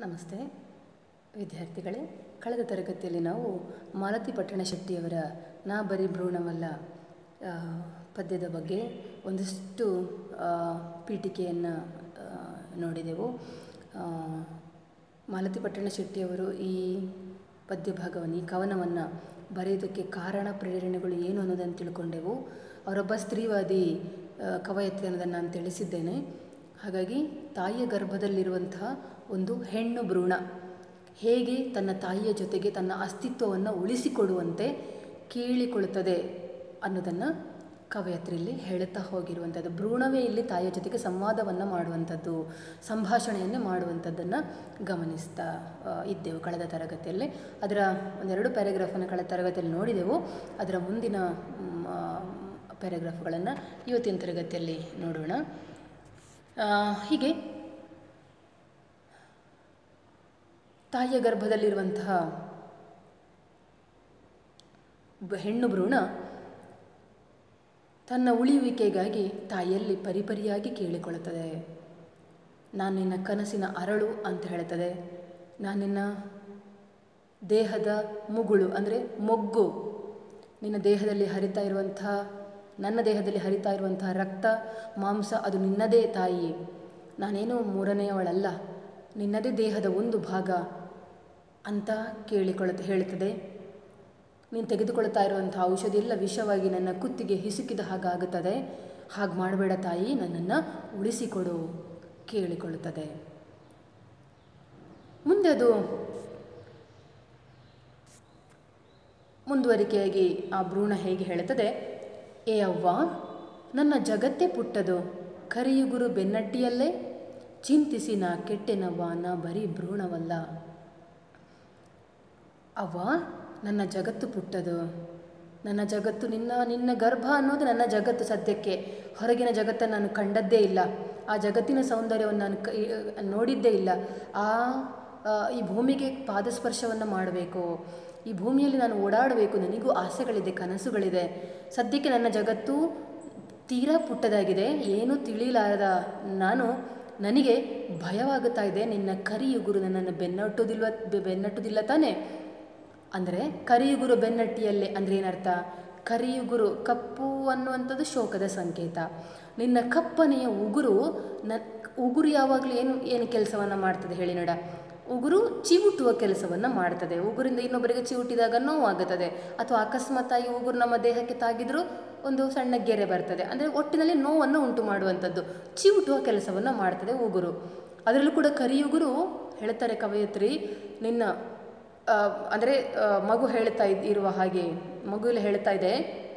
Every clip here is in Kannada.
ನಮಸ್ತೆ ವಿದ್ಯಾರ್ಥಿಗಳೇ ಕಳೆದ ತರಗತಿಯಲ್ಲಿ ನಾವು ಮಾಲತಿ ಪಟ್ಟಣ ಶೆಟ್ಟಿಯವರ ನಾ ಬರೀ ಭ್ರೂಣವಲ್ಲ ಆ, ಪದ್ಯದ ಬಗ್ಗೆ ಒಂದಿಷ್ಟು ಆ, ಪೀಠಿಕೆಯನ್ನು ಆ, ನೋಡಿದೆವು ಆ, ಮಾಲತಿ ಪಟ್ಟಣ ಶೆಟ್ಟಿಯವರು ಈ ಪದ್ಯ ಭಾಗವನ್ನು ಈ ಕವನವನ್ನು ಬರೆಯೋದಕ್ಕೆ ಕಾರಣ ಪ್ರೇರಣೆಗಳು ಏನು ಅನ್ನೋದನ್ನು ತಿಳ್ಕೊಂಡೆವು ಅವರೊಬ್ಬ ಸ್ತ್ರೀವಾದಿ ಆ, ಕವಯತ್ರಿ ಅನ್ನೋದನ್ನು ನಾನು ತಿಳಿಸಿದ್ದೇನೆ ಹಾಗಾಗಿ ತಾಯಿಯ ಗರ್ಭದಲ್ಲಿರುವಂತಹ ಒಂದು ಹೆಣ್ಣು ಭ್ರೂಣ ಹೇಗೆ ತನ್ನ ತಾಯಿಯ ಜೊತೆಗೆ ತನ್ನ ಅಸ್ತಿತ್ವವನ್ನು ಉಳಿಸಿಕೊಡುವಂತೆ ಕೇಳಿಕೊಳ್ಳುತ್ತದೆ ಅನ್ನೋದನ್ನು ಕವಯತ್ರಿಯಲ್ಲಿ ಹೇಳುತ್ತಾ ಹೋಗಿರುವಂಥದ್ದು ಭ್ರೂಣವೇ ಇಲ್ಲಿ ತಾಯಿಯ ಜೊತೆಗೆ ಸಂವಾದವನ್ನು ಮಾಡುವಂಥದ್ದು ಸಂಭಾಷಣೆಯನ್ನೇ ಮಾಡುವಂಥದ್ದನ್ನು ಗಮನಿಸ್ತಾ ಆ, ಇದ್ದೆವು ಕಳೆದ ತರಗತಿಯಲ್ಲಿ ಅದರ ಒಂದೆರಡು ಪ್ಯಾರಾಗ್ರಾಫನ್ನು ಕಳೆದ ತರಗತಿಯಲ್ಲಿ ನೋಡಿದೆವು ಅದರ ಮುಂದಿನ ಪ್ಯಾರಾಗ್ರಾಫ್ಗಳನ್ನು ಇವತ್ತಿನ ತರಗತಿಯಲ್ಲಿ ನೋಡೋಣ ಆ, ಹೀಗೆ ತಾಯಿಯ ಗರ್ಭದಲ್ಲಿರುವಂತಹ ಬ- ಹೆಣ್ಣು ಭ್ರೂಣ ತನ್ನ ಉಳಿಯುವಿಕೆಗಾಗಿ ತಾಯಿಯಲ್ಲಿ ಪರಿಪರಿಯಾಗಿ ಕೇಳಿಕೊಳ್ಳುತ್ತದೆ ನಾನು ನಿನ್ನ ಕನಸಿನ ಅರಳು ಅಂತ ಹೇಳ್ತದೆ ನಾನು ನಿನ್ನ ದೇಹದ ಮುಗುಳು ಅಂದರೆ ಮೊಗ್ಗು ನಿನ್ನ ದೇಹದಲ್ಲಿ ಹರಿತಾ ಇರುವಂಥ ನನ್ನ ದೇಹದಲ್ಲಿ ಹರಿತಾ ಇರುವಂತಹ ರಕ್ತ ಮಾಂಸ ಅದು ನಿನ್ನದೇ ತಾಯಿ ನಾನೇನು ಮೂರನೆಯವಳಲ್ಲ ನಿನ್ನದೇ ದೇಹದ ಒಂದು ಭಾಗ ಅಂತ ಕೇಳಿಕೊಳ್ಳುತ್ತೆ ಹೇಳುತ್ತದೆ ನೀನು ತೆಗೆದುಕೊಳ್ತಾ ಇರುವಂಥ ಔಷಧಿ ಎಲ್ಲ ವಿಷವಾಗಿ ನನ್ನ ಕುತ್ತಿಗೆ ಹಿಸುಕಿದ ಹಾಗಾಗುತ್ತದೆ ಹಾಗೆ ಮಾಡಬೇಡ ತಾಯಿ ನನ್ನನ್ನು ಉಳಿಸಿಕೊಡು ಕೇಳಿಕೊಳ್ಳುತ್ತದೆ ಮುಂದೆ ಅದು ಮುಂದುವರಿಕೆಯಾಗಿ ಆ ಭ್ರೂಣ ಹೇಗೆ ಹೇಳುತ್ತದೆ ಏ ಅವ್ವ ನನ್ನ ಜಗತ್ತೇ ಪುಟ್ಟದು ಕರಿಯುಗುರು ಬೆನ್ನಟ್ಟಿಯಲ್ಲೇ ಚಿಂತಿಸಿ ನಾ ಕೆಟ್ಟೆನವ್ವ ನಾ ಬರೀ ಭ್ರೂಣವಲ್ಲ ಅವ್ವ ನನ್ನ ಜಗತ್ತು ಪುಟ್ಟದು ನನ್ನ ಜಗತ್ತು ನಿನ್ನ ನಿನ್ನ ಗರ್ಭ ಅನ್ನೋದು ನನ್ನ ಜಗತ್ತು ಸದ್ಯಕ್ಕೆ ಹೊರಗಿನ ಜಗತ್ತನ್ನು ನಾನು ಕಂಡದ್ದೇ ಇಲ್ಲ ಆ ಜಗತ್ತಿನ ಸೌಂದರ್ಯವನ್ನು ನಾನು ಕೈ ನೋಡಿದ್ದೇ ಇಲ್ಲ ಆ ಆ, ಈ ಭೂಮಿಗೆ ಪಾದಸ್ಪರ್ಶವನ್ನು ಮಾಡಬೇಕು ಈ ಭೂಮಿಯಲ್ಲಿ ನಾನು ಓಡಾಡಬೇಕು ನನಗೂ ಆಸೆಗಳಿದೆ ಕನಸುಗಳಿದೆ ಸದ್ಯಕ್ಕೆ ನನ್ನ ಜಗತ್ತು ತೀರಾ ಪುಟ್ಟದಾಗಿದೆ ಏನೂ ತಿಳಿಲಾರದ ನಾನು ನನಗೆ ಭಯವಾಗುತ್ತಾ ಇದೆ ನಿನ್ನ ಕರಿಯುಗುರು ನನ್ನನ್ನು ಬೆನ್ನಟ್ಟುವುದಿಲ್ವ ಬೆ- ಬೆನ್ನಟ್ಟುವುದಿಲ್ಲ ತಾನೇ ಅಂದರೆ ಕರಿಯುಗುರು ಬೆನ್ನಟ್ಟಿಯಲ್ಲೇ ಅಂದರೆ ಏನರ್ಥ ಕರಿಯುಗುರು ಕಪ್ಪು ಅನ್ನುವಂಥದ್ದು ಶೋಕದ ಸಂಕೇತ ನಿನ್ನ ಕಪ್ಪನೆಯ ಉಗುರು ನ ಉಗುರು ಯಾವಾಗಲೂ ಏನು ಏನು ಕೆಲಸವನ್ನು ಮಾಡ್ತದೆ ಹೇಳಿ ನೋಡ ಉಗುರು ಚಿವುಟುವ ಕೆಲಸವನ್ನು ಮಾಡ್ತದೆ ಉಗುರಿಂದ ಇನ್ನೊಬ್ಬರಿಗೆ ಚಿವುಟಿದಾಗ ನೋವಾಗುತ್ತದೆ ಅಥವಾ ಅಕಸ್ಮಾತ್ತಾಗಿ ಉಗುರು ನಮ್ಮ ದೇಹಕ್ಕೆ ತಾಗಿದ್ರೂ ಒಂದು ಸಣ್ಣ ಗೆರೆ ಬರ್ತದೆ ಅಂದರೆ ಒಟ್ಟಿನಲ್ಲಿ ನೋವನ್ನು ಉಂಟು ಮಾಡುವಂಥದ್ದು ಚಿವುಟುವ ಕೆಲಸವನ್ನು ಮಾಡ್ತದೆ ಉಗುರು ಅದರಲ್ಲೂ ಕೂಡ ಕರಿಯುಗುರು ಹೇಳ್ತಾರೆ ಕವಯತ್ರಿ ನಿನ್ನ ಆ, ಅಂದರೆ ಆ, ಮಗು ಹೇಳ್ತಾ ಇದ್ ಇರುವ ಹಾಗೆ ಮಗುವಿಲ್ಲಿ ಹೇಳ್ತಾ ಇದೆ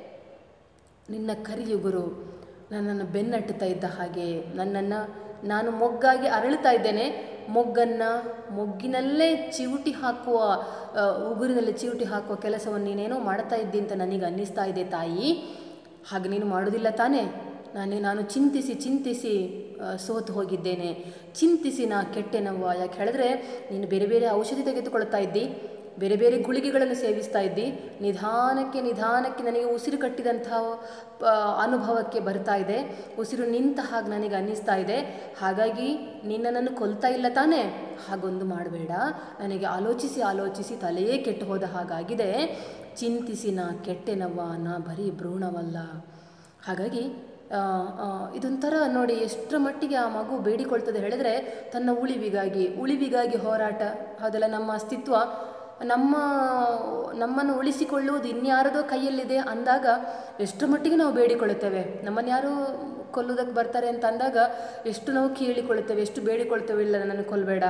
ನಿನ್ನ ಕರಿಯುಗುರು ನನ್ನನ್ನು ಬೆನ್ನಟ್ಟುತ್ತಾ ಇದ್ದ ಹಾಗೆ ನನ್ನನ್ನು ನಾನು ಮೊಗ್ಗಾಗಿ ಅರಳುತ್ತಾ ಇದ್ದೇನೆ ಮೊಗ್ಗನ್ನು ಮೊಗ್ಗಿನಲ್ಲೇ ಚಿವುಟಿ ಹಾಕುವ ಆ, ಉಗುರಿನಲ್ಲಿ ಚಿವುಟಿ ಹಾಕುವ ಕೆಲಸವನ್ನು ನೀನೇನೋ ಮಾಡ್ತಾ ಇದ್ದಿ ಅಂತ ನನಗೆ ಅನ್ನಿಸ್ತಾ ಇದೆ ತಾಯಿ ಹಾಗೆ ನೀನು ಮಾಡೋದಿಲ್ಲ ತಾನೇ ನಾನೇ ನಾನು ಚಿಂತಿಸಿ ಚಿಂತಿಸಿ ಆ, ಸೋತು ಹೋಗಿದ್ದೇನೆ ಚಿಂತಿಸಿ ನಾ ಕೆಟ್ಟೆನವ್ವ ಯಾಕೆ ಹೇಳಿದ್ರೆ ನೀನು ಬೇರೆ ಬೇರೆ ಔಷಧಿ ತೆಗೆದುಕೊಳ್ತಾ ಇದ್ದಿ ಬೇರೆ ಬೇರೆ ಗುಳಿಗೆಗಳನ್ನು ಸೇವಿಸ್ತಾ ಇದ್ದಿ ನಿಧಾನಕ್ಕೆ ನಿಧಾನಕ್ಕೆ ನನಗೆ ಉಸಿರು ಕಟ್ಟಿದಂತಹ ಪ- ಅನುಭವಕ್ಕೆ ಬರ್ತಾ ಇದೆ ಉಸಿರು ನಿಂತ ಹಾಗೆ ನನಗೆ ಅನ್ನಿಸ್ತಾ ಇದೆ ಹಾಗಾಗಿ ನಿನ್ನನ್ನು ಕೊಲ್ತಾ ಇಲ್ಲ ತಾನೇ ಹಾಗೊಂದು ಮಾಡಬೇಡ ನನಗೆ ಆಲೋಚಿಸಿ ಆಲೋಚಿಸಿ ತಲೆಯೇ ಕೆಟ್ಟು ಹೋದ ಹಾಗಾಗಿದೆ ಚಿಂತಿಸಿ ನಾ ಕೆಟ್ಟೆನವ್ವ ನಾ ಬರೀ ಭ್ರೂಣವಲ್ಲ ಹಾಗಾಗಿ ಆ, ಆ, ಇದೊಂಥರ ನೋಡಿ ಎಷ್ಟರ ಮಟ್ಟಿಗೆ ಆ ಮಗು ಬೇಡಿಕೊಳ್ತದೆ ಹೇಳಿದ್ರೆ ತನ್ನ ಉಳಿವಿಗಾಗಿ ಉಳಿವಿಗಾಗಿ ಹೋರಾಟ ಹೌದಲ್ಲ ನಮ್ಮ ಅಸ್ತಿತ್ವ ನಮ್ಮ ನಮ್ಮನ್ನು ಉಳಿಸಿಕೊಳ್ಳುವುದು ಇನ್ಯಾರದೋ ಕೈಯಲ್ಲಿದೆ ಅಂದಾಗ ಎಷ್ಟರ ಮಟ್ಟಿಗೆ ನಾವು ಬೇಡಿಕೊಳ್ಳುತ್ತೇವೆ ನಮ್ಮನ್ನು ಯಾರು ಕೊಲ್ಲುವುದಕ್ಕೆ ಬರ್ತಾರೆ ಅಂತ ಅಂದಾಗ ಎಷ್ಟು ನಾವು ಕೇಳಿಕೊಳ್ಳುತ್ತೇವೆ ಎಷ್ಟು ಬೇಡಿಕೊಳ್ತೇವೆ ಇಲ್ಲ ನನ್ನನ್ನು ಕೊಲ್ಲಬೇಡ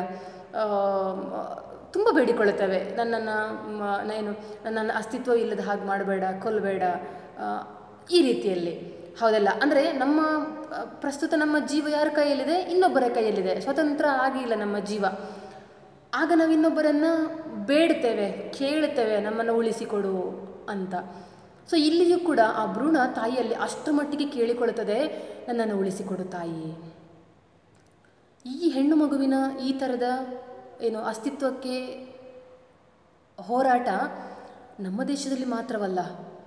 ತುಂಬ ಬೇಡಿಕೊಳ್ಳುತ್ತೇವೆ ನನ್ನನ್ನು ಮ- ಏನು ನನ್ನ ಅಸ್ತಿತ್ವ ಇಲ್ಲದ ಹಾಗೆ ಮಾಡಬೇಡ ಕೊಲ್ಲಬೇಡ ಆ, ಈ ರೀತಿಯಲ್ಲಿ ಹೌದಲ್ಲ ಅಂದರೆ ನಮ್ಮ ಆ, ಪ್ರಸ್ತುತ ನಮ್ಮ ಜೀವ ಯಾರ ಕೈಯಲ್ಲಿದೆ ಇನ್ನೊಬ್ಬರ ಕೈಯಲ್ಲಿದೆ ಸ್ವತಂತ್ರ ಆಗಿಲ್ಲ ನಮ್ಮ ಜೀವ ಆಗ ನಾವು ಇನ್ನೊಬ್ಬರನ್ನು ಬೇಡ್ತೇವೆ ಕೇಳುತ್ತೇವೆ ನಮ್ಮನ್ನು ಉಳಿಸಿಕೊಡು ಅಂತ ಸೊ ಇಲ್ಲಿಯೂ ಕೂಡ ಆ ಭ್ರೂಣ ತಾಯಿಯಲ್ಲಿ ಅಷ್ಟು ಮಟ್ಟಿಗೆ ಕೇಳಿಕೊಳ್ಳುತ್ತದೆ ನನ್ನನ್ನು ಉಳಿಸಿಕೊಡು ತಾಯಿ ಈ ಹೆಣ್ಣು ಮಗುವಿನ ಈ ಥರದ ಏನು ಅಸ್ತಿತ್ವಕ್ಕೆ ಹೋರಾಟ ನಮ್ಮ ದೇಶದಲ್ಲಿ ಮಾತ್ರವಲ್ಲ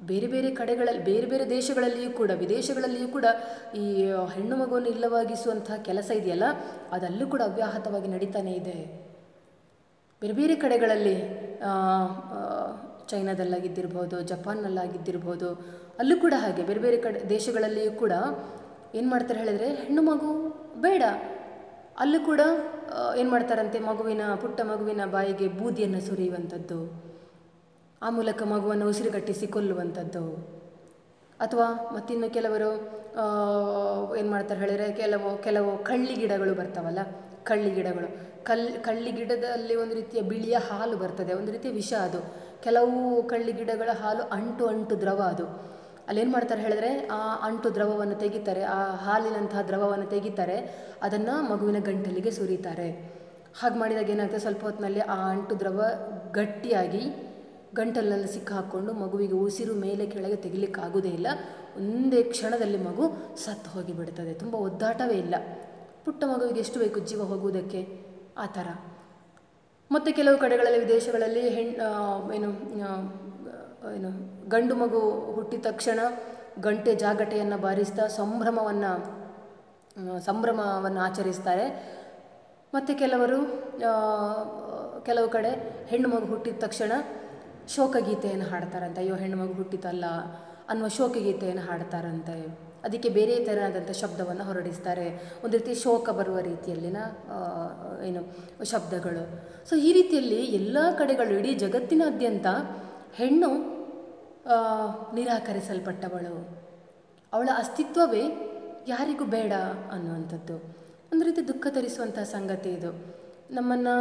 ಬೇರೆ ಬೇರೆ ಕಡೆಗಳಲ್ಲಿ ಬೇರೆ ಬೇರೆ ದೇಶಗಳಲ್ಲಿಯೂ ಕೂಡ ವಿದೇಶಗಳಲ್ಲಿಯೂ ಕೂಡ ಈ ಹೆಣ್ಣು ಮಗುವನ್ನು ಇಲ್ಲವಾಗಿಸುವಂತಹ ಕೆಲಸ ಇದೆಯಲ್ಲ ಅದಲ್ಲೂ ಕೂಡ ಅವ್ಯಾಹತವಾಗಿ ನಡೀತಾನೇ ಇದೆ ಬೇರೆ ಬೇರೆ ಕಡೆಗಳಲ್ಲಿ ಆ, ಆ, ಚೈನಾದಲ್ಲಾಗಿದ್ದಿರ್ಬೋದು ಜಪಾನ್ನಲ್ಲಾಗಿದ್ದಿರ್ಬೋದು ಅಲ್ಲೂ ಕೂಡ ಹಾಗೆ ಬೇರೆ ಬೇರೆ ಕಡೆ ದೇಶಗಳಲ್ಲಿಯೂ ಕೂಡ ಏನು ಮಾಡ್ತಾರೆ ಹೇಳಿದ್ರೆ ಹೆಣ್ಣು ಮಗು ಬೇಡ ಅಲ್ಲೂ ಕೂಡ ಏನು ಮಾಡ್ತಾರಂತೆ ಮಗುವಿನ ಪುಟ್ಟ ಮಗುವಿನ ಬಾಯಿಗೆ ಬೂದಿಯನ್ನು ಸುರಿಯುವಂಥದ್ದು ಆ ಮೂಲಕ ಮಗುವನ್ನು ಉಸಿರುಗಟ್ಟಿಸಿ ಕೊಲ್ಲುವಂಥದ್ದು ಅಥವಾ ಮತ್ತಿನ್ನು ಕೆಲವರು ಏನು ಮಾಡ್ತಾರೆ ಹೇಳಿದರೆ ಕೆಲವು ಕೆಲವು ಕಳ್ಳಿ ಗಿಡಗಳು ಬರ್ತಾವಲ್ಲ ಕಳ್ಳಿ ಗಿಡಗಳು ಕಲ್ ಕಳ್ಳಿ ಗಿಡದಲ್ಲಿ ಒಂದು ರೀತಿಯ ಬಿಳಿಯ ಹಾಲು ಬರ್ತದೆ ಒಂದು ರೀತಿಯ ವಿಷ ಅದು ಕೆಲವು ಕಳ್ಳಿ ಗಿಡಗಳ ಹಾಲು ಅಂಟು ಅಂಟು ದ್ರವ ಅದು ಅಲ್ಲೇನು ಮಾಡ್ತಾರೆ ಹೇಳಿದ್ರೆ ಆ ಅಂಟು ದ್ರವವನ್ನು ತೆಗಿತಾರೆ ಆ ಹಾಲಿನಂತಹ ದ್ರವವನ್ನು ತೆಗಿತಾರೆ ಅದನ್ನು ಮಗುವಿನ ಗಂಟಲಿಗೆ ಸುರಿತಾರೆ ಹಾಗೆ ಮಾಡಿದಾಗ ಏನಾಗ್ತದೆ ಸ್ವಲ್ಪ ಹೊತ್ತಿನಲ್ಲಿ ಆ ಅಂಟು ದ್ರವ ಗಟ್ಟಿಯಾಗಿ ಗಂಟಲಲ್ಲಿ ಸಿಕ್ಕಾಕ್ಕೊಂಡು ಮಗುವಿಗೆ ಉಸಿರು ಮೇಲೆ ಕೆಳಗೆ ತೆಗಿಲಿಕ್ಕಾಗೋದೇ ಇಲ್ಲ ಒಂದೇ ಕ್ಷಣದಲ್ಲಿ ಮಗು ಸತ್ತು ಹೋಗಿಬಿಡ್ತದೆ ತುಂಬ ಒದ್ದಾಟವೇ ಇಲ್ಲ ಪುಟ್ಟ ಮಗುವಿಗೆ ಎಷ್ಟು ಬೇಕು ಜೀವ ಹೋಗುವುದಕ್ಕೆ ಆ ಥರ ಮತ್ತು ಕೆಲವು ಕಡೆಗಳಲ್ಲಿ ವಿದೇಶಗಳಲ್ಲಿ ಹೆಣ್ಣು ಏನು ಆ, ಏನು ಗಂಡು ಮಗು ಹುಟ್ಟಿದ ತಕ್ಷಣ ಗಂಟೆ ಜಾಗಟೆಯನ್ನು ಬಾರಿಸ್ತಾ ಸಂಭ್ರಮವನ್ನು ಸಂಭ್ರಮವನ್ನು ಆಚರಿಸ್ತಾರೆ ಮತ್ತು ಕೆಲವರು ಆ, ಕೆಲವು ಕಡೆ ಹೆಣ್ಣು ಮಗು ಹುಟ್ಟಿದ ತಕ್ಷಣ ಶೋಕಗೀತೆಯನ್ನು ಹಾಡ್ತಾರಂತೆ ಅಯ್ಯೋ ಹೆಣ್ಣು ಮಗು ಹುಟ್ಟಿತಲ್ಲ ಅನ್ನುವ ಶೋಕಗೀತೆಯನ್ನು ಹಾಡ್ತಾರಂತೆ ಅದಕ್ಕೆ ಬೇರೆ ತೆರನಾದಂಥ ಶಬ್ದವನ್ನು ಹೊರಡಿಸ್ತಾರೆ ಒಂದು ರೀತಿ ಶೋಕ ಬರುವ ರೀತಿಯಲ್ಲಿನ ಆ, ಏನು ಶಬ್ದಗಳು ಸೊ ಈ ರೀತಿಯಲ್ಲಿ ಎಲ್ಲ ಕಡೆಗಳು ಇಡೀ ಜಗತ್ತಿನಾದ್ಯಂತ ಹೆಣ್ಣು ಆ, ನಿರಾಕರಿಸಲ್ಪಟ್ಟವಳು ಅವಳ ಅಸ್ತಿತ್ವವೇ ಯಾರಿಗೂ ಬೇಡ ಅನ್ನುವಂಥದ್ದು ಒಂದು ರೀತಿ ದುಃಖ ತರಿಸುವಂಥ ಸಂಗತಿ ಇದು ನಮ್ಮನ್ನು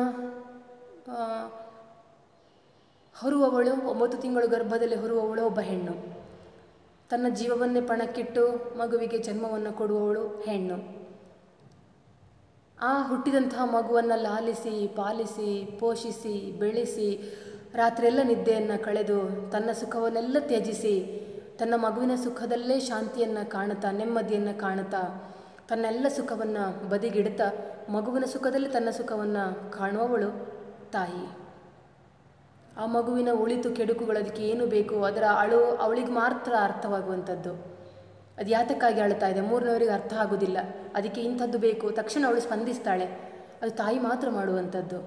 ಹೊರುವವಳು ಒಂಬತ್ತು ತಿಂಗಳು ಗರ್ಭದಲ್ಲಿ ಹೊರುವವಳು ಒಬ್ಬ ಹೆಣ್ಣು ತನ್ನ ಜೀವವನ್ನೇ ಪಣಕ್ಕಿಟ್ಟು ಮಗುವಿಗೆ ಜನ್ಮವನ್ನು ಕೊಡುವವಳು ಹೆಣ್ಣು ಆ ಹುಟ್ಟಿದಂತಹ ಮಗುವನ್ನು ಲಾಲಿಸಿ ಪಾಲಿಸಿ ಪೋಷಿಸಿ ಬೆಳೆಸಿ ರಾತ್ರಿಯೆಲ್ಲ ನಿದ್ದೆಯನ್ನು ಕಳೆದು ತನ್ನ ಸುಖವನ್ನೆಲ್ಲ ತ್ಯಜಿಸಿ ತನ್ನ ಮಗುವಿನ ಸುಖದಲ್ಲೇ ಶಾಂತಿಯನ್ನು ಕಾಣುತ್ತಾ ನೆಮ್ಮದಿಯನ್ನು ಕಾಣುತ್ತಾ ತನ್ನೆಲ್ಲ ಸುಖವನ್ನು ಬದಿಗಿಡುತ್ತಾ ಮಗುವಿನ ಸುಖದಲ್ಲಿ ತನ್ನ ಸುಖವನ್ನು ಕಾಣುವವಳು ತಾಯಿ ಆ ಮಗುವಿನ ಒಳಿತು ಕೆಡುಕುಗಳು ಅದಕ್ಕೆ ಏನು ಬೇಕು ಅದರ ಅಳು ಅವಳಿಗೆ ಮಾತ್ರ ಅರ್ಥವಾಗುವಂಥದ್ದು ಅದು ಯಾತಕ್ಕಾಗಿ ಅಳ್ತಾ ಇದೆ ಮೂರನವರಿಗೆ ಅರ್ಥ ಆಗೋದಿಲ್ಲ ಅದಕ್ಕೆ ಇಂಥದ್ದು ಬೇಕು ತಕ್ಷಣ ಅವಳು ಸ್ಪಂದಿಸ್ತಾಳೆ ಅದು ತಾಯಿ ಮಾತ್ರ ಮಾಡುವಂಥದ್ದು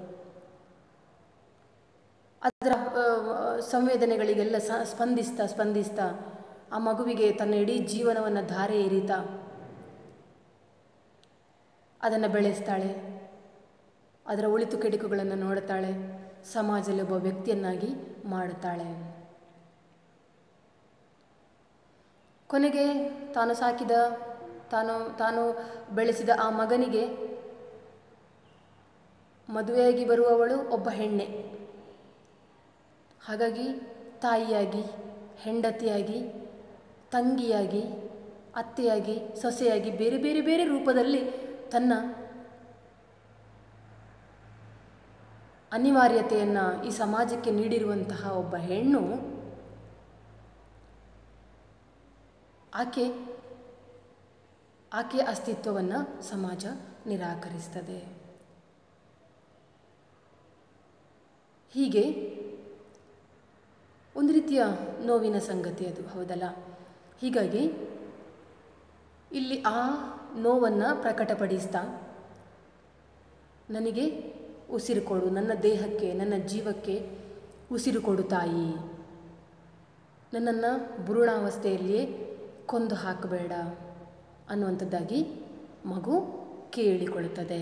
ಅದರ ಆ, ಸಂವೇದನೆಗಳಿಗೆಲ್ಲ ಸ ಸ್ಪಂದಿಸ್ತಾ ಸ್ಪಂದಿಸ್ತಾ ಆ ಮಗುವಿಗೆ ತನ್ನ ಇಡೀ ಜೀವನವನ್ನು ಧಾರೆ ಎರಿತಾ ಅದನ್ನು ಬೆಳೆಸ್ತಾಳೆ ಅದರ ಒಳಿತು ಕೆಡುಕುಗಳನ್ನು ನೋಡುತ್ತಾಳೆ ಸಮಾಜದಲ್ಲಿ ಒಬ್ಬ ವ್ಯಕ್ತಿಯನ್ನಾಗಿ ಮಾಡುತ್ತಾಳೆ ಕೊನೆಗೆ ತಾನು ಸಾಕಿದ ತಾನು ತಾನು ಬೆಳೆಸಿದ ಆ ಮಗನಿಗೆ ಮದುವೆಯಾಗಿ ಬರುವವಳು ಒಬ್ಬ ಹೆಣ್ಣೆ ಹಾಗಾಗಿ ತಾಯಿಯಾಗಿ ಹೆಂಡತಿಯಾಗಿ ತಂಗಿಯಾಗಿ ಅತ್ತೆಯಾಗಿ ಸೊಸೆಯಾಗಿ ಬೇರೆ ಬೇರೆ ಬೇರೆ ರೂಪದಲ್ಲಿ ತನ್ನ ಅನಿವಾರ್ಯತೆಯನ್ನು ಈ ಸಮಾಜಕ್ಕೆ ನೀಡಿರುವಂತಹ ಒಬ್ಬ ಹೆಣ್ಣು ಆಕೆ ಆಕೆಯ ಅಸ್ತಿತ್ವವನ್ನು ಸಮಾಜ ನಿರಾಕರಿಸ್ತದೆ ಹೀಗೆ ಒಂದು ರೀತಿಯ ನೋವಿನ ಸಂಗತಿ ಅದು ಹೌದಲ್ಲ ಹೀಗಾಗಿ ಇಲ್ಲಿ ಆ ನೋವನ್ನು ಪ್ರಕಟಪಡಿಸ್ತಾ ನನಗೆ ಉಸಿರು ಕೊಡು ನನ್ನ ದೇಹಕ್ಕೆ ನನ್ನ ಜೀವಕ್ಕೆ ಉಸಿರು ಕೊಡು ತಾಯಿ ನನ್ನನ್ನು ಭ್ರೂಣಾವಸ್ಥೆಯಲ್ಲಿಯೇ ಕೊಂದು ಹಾಕಬೇಡ ಅನ್ನುವಂಥದ್ದಾಗಿ ಮಗು ಕೇಳಿಕೊಳ್ಳುತ್ತದೆ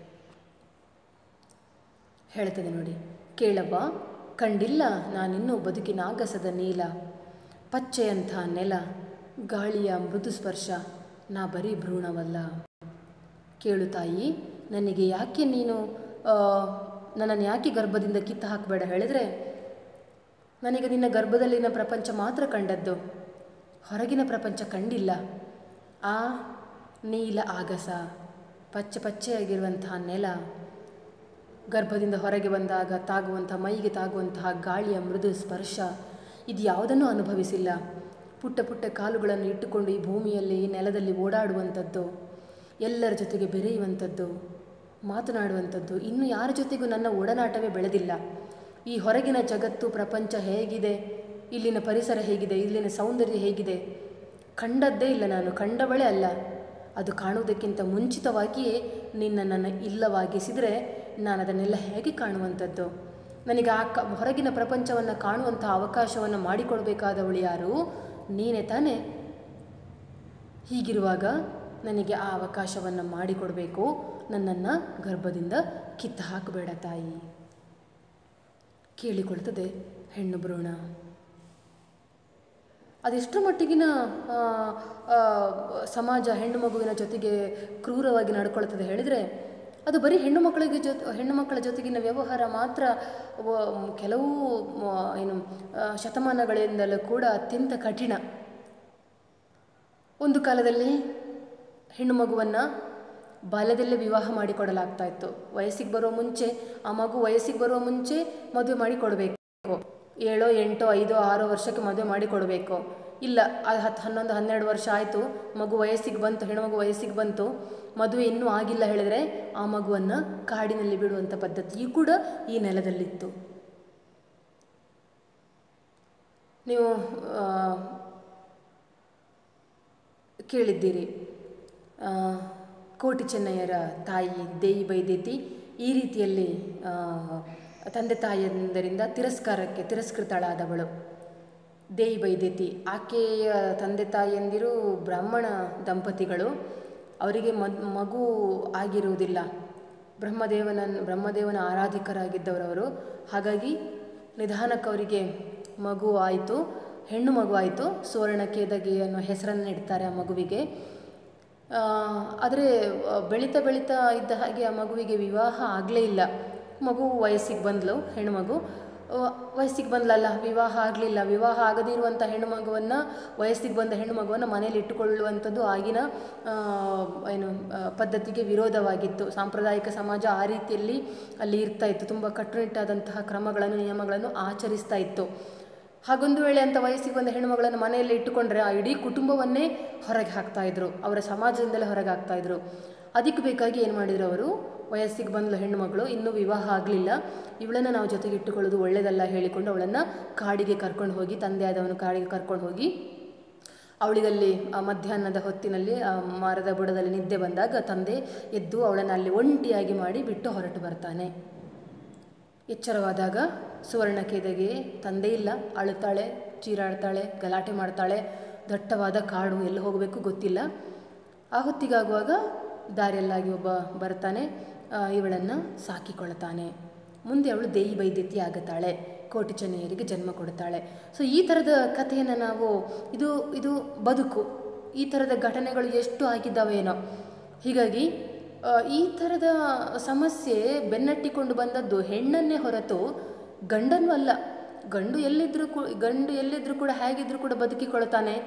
ಹೇಳ್ತದೆ ನೋಡಿ ಕೇಳವ್ವ ಕಂಡಿಲ್ಲ ನಾನಿನ್ನೂ ಬದುಕಿನ ಆಗಸದ ನೀಲ ಪಚ್ಚೆಯಂಥ ನೆಲ ಗಾಳಿಯ ಮೃದು ಸ್ಪರ್ಶ ನಾ ಬರೀ ಭ್ರೂಣವಲ್ಲ ಕೇಳು ತಾಯಿ ನನಗೆ ಯಾಕೆ ನೀನು ಆ, ನನ್ನನ್ನು ಯಾಕೆ ಗರ್ಭದಿಂದ ಕಿತ್ತು ಹಾಕಬೇಡ ಹೇಳಿದರೆ ನನಗೆ ನಿನ್ನ ಗರ್ಭದಲ್ಲಿನ ಪ್ರಪಂಚ ಮಾತ್ರ ಕಂಡದ್ದು ಹೊರಗಿನ ಪ್ರಪಂಚ ಕಂಡಿಲ್ಲ ಆ ನೀಲ ಆಗಸ ಪಚ್ಚೆ ಪಚ್ಚೆಯಾಗಿರುವಂತಹ ನೆಲ ಗರ್ಭದಿಂದ ಹೊರಗೆ ಬಂದಾಗ ತಾಗುವಂಥ ಮೈಗೆ ತಾಗುವಂತಹ ಗಾಳಿಯ ಮೃದು ಸ್ಪರ್ಶ ಇದು ಯಾವುದನ್ನೂ ಅನುಭವಿಸಿಲ್ಲ ಪುಟ್ಟ ಪುಟ್ಟ ಕಾಲುಗಳನ್ನು ಇಟ್ಟುಕೊಂಡು ಈ ಭೂಮಿಯಲ್ಲಿ ಈ ನೆಲದಲ್ಲಿ ಓಡಾಡುವಂಥದ್ದು ಎಲ್ಲರ ಜೊತೆಗೆ ಬೆರೆಯುವಂಥದ್ದು ಮಾತನಾಡುವಂಥದ್ದು ಇನ್ನು ಯಾರ ಜೊತೆಗೂ ನನ್ನ ಒಡನಾಟವೇ ಬೆಳೆದಿಲ್ಲ ಈ ಹೊರಗಿನ ಜಗತ್ತು ಪ್ರಪಂಚ ಹೇಗಿದೆ ಇಲ್ಲಿನ ಪರಿಸರ ಹೇಗಿದೆ ಇಲ್ಲಿನ ಸೌಂದರ್ಯ ಹೇಗಿದೆ ಕಂಡದ್ದೇ ಇಲ್ಲ ನಾನು ಕಂಡವಳೇ ಅಲ್ಲ ಅದು ಕಾಣುವುದಕ್ಕಿಂತ ಮುಂಚಿತವಾಗಿಯೇ ನಿನ್ನ ನನ್ನ ಇಲ್ಲವಾಗಿಸಿದರೆ ನಾನು ಅದನ್ನೆಲ್ಲ ಹೇಗೆ ಕಾಣುವಂಥದ್ದು ನನಗೆ ಆ ಕ ಹೊರಗಿನ ಪ್ರಪಂಚವನ್ನು ಕಾಣುವಂಥ ಅವಕಾಶವನ್ನು ಮಾಡಿಕೊಡಬೇಕಾದವಳು ಯಾರು ನೀನೇ ತಾನೇ ಹೀಗಿರುವಾಗ ನನಗೆ ಆ ಅವಕಾಶವನ್ನು ಮಾಡಿಕೊಡಬೇಕು ನನ್ನನ್ನು ಗರ್ಭದಿಂದ ಕಿತ್ತು ಹಾಕಬೇಡ ತಾಯಿ ಕೇಳಿಕೊಳ್ತದೆ ಹೆಣ್ಣು ಭ್ರೂಣ ಅದೆಷ್ಟರ ಮಟ್ಟಿಗಿನ ಆ, ಆ, ಸಮಾಜ ಹೆಣ್ಣು ಮಗುವಿನ ಜೊತೆಗೆ ಕ್ರೂರವಾಗಿ ನಡ್ಕೊಳ್ತದೆ ಹೇಳಿದರೆ ಅದು ಬರೀ ಹೆಣ್ಣು ಮಕ್ಕಳಿಗೆ ಜೊತೆ ಹೆಣ್ಣು ಮಕ್ಕಳ ಜೊತೆಗಿನ ವ್ಯವಹಾರ ಮಾತ್ರ ವ- ಕೆಲವು ಮ, ಏನು ಆ, ಶತಮಾನಗಳಿಂದಲೂ ಕೂಡ ಅತ್ಯಂತ ಕಠಿಣ ಒಂದು ಕಾಲದಲ್ಲಿ ಹೆಣ್ಣು ಮಗುವನ್ನು ಬಾಲ್ಯದಲ್ಲೇ ವಿವಾಹ ಮಾಡಿಕೊಡಲಾಗ್ತಾ ಇತ್ತು ವಯಸ್ಸಿಗೆ ಬರುವ ಮುಂಚೆ ಆ ಮಗು ವಯಸ್ಸಿಗೆ ಬರುವ ಮುಂಚೆ ಮದುವೆ ಮಾಡಿ ಕೊಡಬೇಕು ಏಳೋ ಎಂಟೋ ಐದೋ ಆರೋ ವರ್ಷಕ್ಕೆ ಮದುವೆ ಮಾಡಿ ಕೊಡಬೇಕು ಇಲ್ಲ ಅದು ಹತ್ತು ಹನ್ನೊಂದು ಹನ್ನೆರಡು ವರ್ಷ ಆಯಿತು ಮಗು ವಯಸ್ಸಿಗೆ ಬಂತು ಹೆಣ್ಣುಮಗು ವಯಸ್ಸಿಗೆ ಬಂತು ಮದುವೆ ಇನ್ನೂ ಆಗಿಲ್ಲ ಹೇಳಿದರೆ ಆ ಮಗುವನ್ನು ಕಾಡಿನಲ್ಲಿ ಬಿಡುವಂಥ ಪದ್ಧತಿಯೂ ಕೂಡ ಈ ನೆಲದಲ್ಲಿತ್ತು ನೀವು ಆ, ಕೇಳಿದ್ದೀರಿ ಆ, ಕೋಟಿ ಚೆನ್ನಯ್ಯರ ತಾಯಿ ದೇಯಿ ಬೈದೇತಿ ಈ ರೀತಿಯಲ್ಲಿ ಆ, ತಂದೆ ತಾಯಿಯಂದರಿಂದ ತಿರಸ್ಕಾರಕ್ಕೆ ತಿರಸ್ಕೃತಳಾದವಳು ದೇಯಿ ಬೈದೇತಿ ಆಕೆಯ ತಂದೆ ತಾಯಿಯಂದಿರು ಬ್ರಾಹ್ಮಣ ದಂಪತಿಗಳು ಅವರಿಗೆ ಮದ್ ಮಗು ಆಗಿರುವುದಿಲ್ಲ ಬ್ರಹ್ಮದೇವನ ಬ್ರಹ್ಮದೇವನ ಆರಾಧಿಕರಾಗಿದ್ದವರವರು ಹಾಗಾಗಿ ನಿಧಾನಕ್ಕೆ ಅವರಿಗೆ ಮಗು ಆಯಿತು ಹೆಣ್ಣು ಮಗು ಆಯಿತು ಸುವರ್ಣ ಕೇದಗಿ ಅನ್ನೋ ಹೆಸರನ್ನು ಇಡ್ತಾರೆ ಆ ಮಗುವಿಗೆ ಆದರೆ ಬೆಳೀತಾ ಬೆಳೀತಾ ಇದ್ದ ಹಾಗೆ ಆ ಮಗುವಿಗೆ ವಿವಾಹ ಆಗಲೇ ಇಲ್ಲ ಮಗು ವಯಸ್ಸಿಗೆ ಬಂದಳು ಹೆಣ್ಣು ಮಗು ಆ, ವಯಸ್ಸಿಗೆ ಬಂದ್ಲಲ್ಲ ವಿವಾಹ ಆಗಲಿಲ್ಲ ವಿವಾಹ ಆಗದಿರುವಂಥ ಹೆಣ್ಣು ಮಗುವನ್ನು ವಯಸ್ಸಿಗೆ ಬಂದ ಹೆಣ್ಣು ಮಗುವನ್ನು ಮನೇಲಿ ಇಟ್ಟುಕೊಳ್ಳುವಂಥದ್ದು ಆಗಿನ ಆ, ಏನು ಆ, ಪದ್ಧತಿಗೆ ವಿರೋಧವಾಗಿತ್ತು ಸಾಂಪ್ರದಾಯಿಕ ಸಮಾಜ ಆ ರೀತಿಯಲ್ಲಿ ಅಲ್ಲಿ ಇರ್ತಾ ಇತ್ತು ತುಂಬ ಕಟ್ಟುನಿಟ್ಟಾದಂತಹ ಕ್ರಮಗಳನ್ನು ನಿಯಮಗಳನ್ನು ಆಚರಿಸ್ತಾ ಇತ್ತು ಹಾಗೊಂದು ವೇಳೆ ಅಂತ ವಯಸ್ಸಿಗೆ ಬಂದ ಹೆಣ್ಣುಮಗಳನ್ನು ಮನೆಯಲ್ಲಿ ಇಟ್ಟುಕೊಂಡ್ರೆ ಆ ಇಡೀ ಕುಟುಂಬವನ್ನೇ ಹೊರಗೆ ಹಾಕ್ತಾ ಇದ್ರು ಅವರ ಸಮಾಜದಿಂದಲೇ ಹೊರಗೆ ಹಾಕ್ತಾ ಇದ್ರು ಅದಕ್ಕೆ ಬೇಕಾಗಿ ಏನು ಮಾಡಿದ್ರು ಅವರು ವಯಸ್ಸಿಗೆ ಬಂದಳು ಹೆಣ್ಣು ಮಗಳು ಇನ್ನೂ ವಿವಾಹ ಆಗಲಿಲ್ಲ ಇವಳನ್ನು ನಾವು ಜೊತೆಗೆ ಇಟ್ಟುಕೊಳ್ಳೋದು ಒಳ್ಳೆಯದಲ್ಲ ಹೇಳಿಕೊಂಡು ಅವಳನ್ನು ಕಾಡಿಗೆ ಕರ್ಕೊಂಡು ಹೋಗಿ ತಂದೆ ಆದವನು ಕಾಡಿಗೆ ಕರ್ಕೊಂಡು ಹೋಗಿ ಅವಳಿಗಲ್ಲಿ ಆ ಮಧ್ಯಾಹ್ನದ ಹೊತ್ತಿನಲ್ಲಿ ಆ ಮರದ ಬುಡದಲ್ಲಿ ನಿದ್ದೆ ಬಂದಾಗ ತಂದೆ ಎದ್ದು ಅವಳನ್ನು ಅಲ್ಲಿ ಒಂಟಿಯಾಗಿ ಮಾಡಿ ಬಿಟ್ಟು ಹೊರಟು ಬರ್ತಾನೆ ಎಚ್ಚರವಾದಾಗ ಸುವರ್ಣ ಕೇದಗೆ ತಂದೆ ಇಲ್ಲ ಅಳುತ್ತಾಳೆ ಚೀರಾಡ್ತಾಳೆ ಗಲಾಟೆ ಮಾಡ್ತಾಳೆ ದಟ್ಟವಾದ ಕಾಡು ಎಲ್ಲಿ ಹೋಗಬೇಕು ಗೊತ್ತಿಲ್ಲ ಆ ಹೊತ್ತಿಗಾಗುವಾಗ ದಾರಿಯಲ್ಲಾಗಿ ಒಬ್ಬ ಬರ್ತಾನೆ ಇವಳನ್ನು ಸಾಕಿಕೊಳ್ತಾನೆ ಮುಂದೆ ಅವಳು ದೇಯಿ ಬೈದ್ಯತಿ ಆಗುತ್ತಾಳೆ ಕೋಟಿ ಚೆನ್ನೈಯರಿಗೆ ಜನ್ಮ ಕೊಡ್ತಾಳೆ ಸೊ ಈ ಥರದ ಕಥೆಯನ್ನು ನಾವು ಇದು ಇದು ಬದುಕು ಈ ಥರದ ಘಟನೆಗಳು ಎಷ್ಟು ಆಗಿದ್ದಾವೇನೋ ಹೀಗಾಗಿ ಆ, ಈ ಥರದ ಸಮಸ್ಯೆ ಬೆನ್ನಟ್ಟಿಕೊಂಡು ಬಂದದ್ದು ಹೆಣ್ಣನ್ನೇ ಹೊರತು ಗಂಡನ್ನು ಅಲ್ಲ ಗಂಡು ಎಲ್ಲಿದ್ದರೂ ಕೂ ಗಂಡು ಎಲ್ಲಿದ್ದರೂ ಕೂಡ ಹೇಗಿದ್ರೂ ಕೂಡ ಬದುಕಿಕೊಳ್ತಾನೆ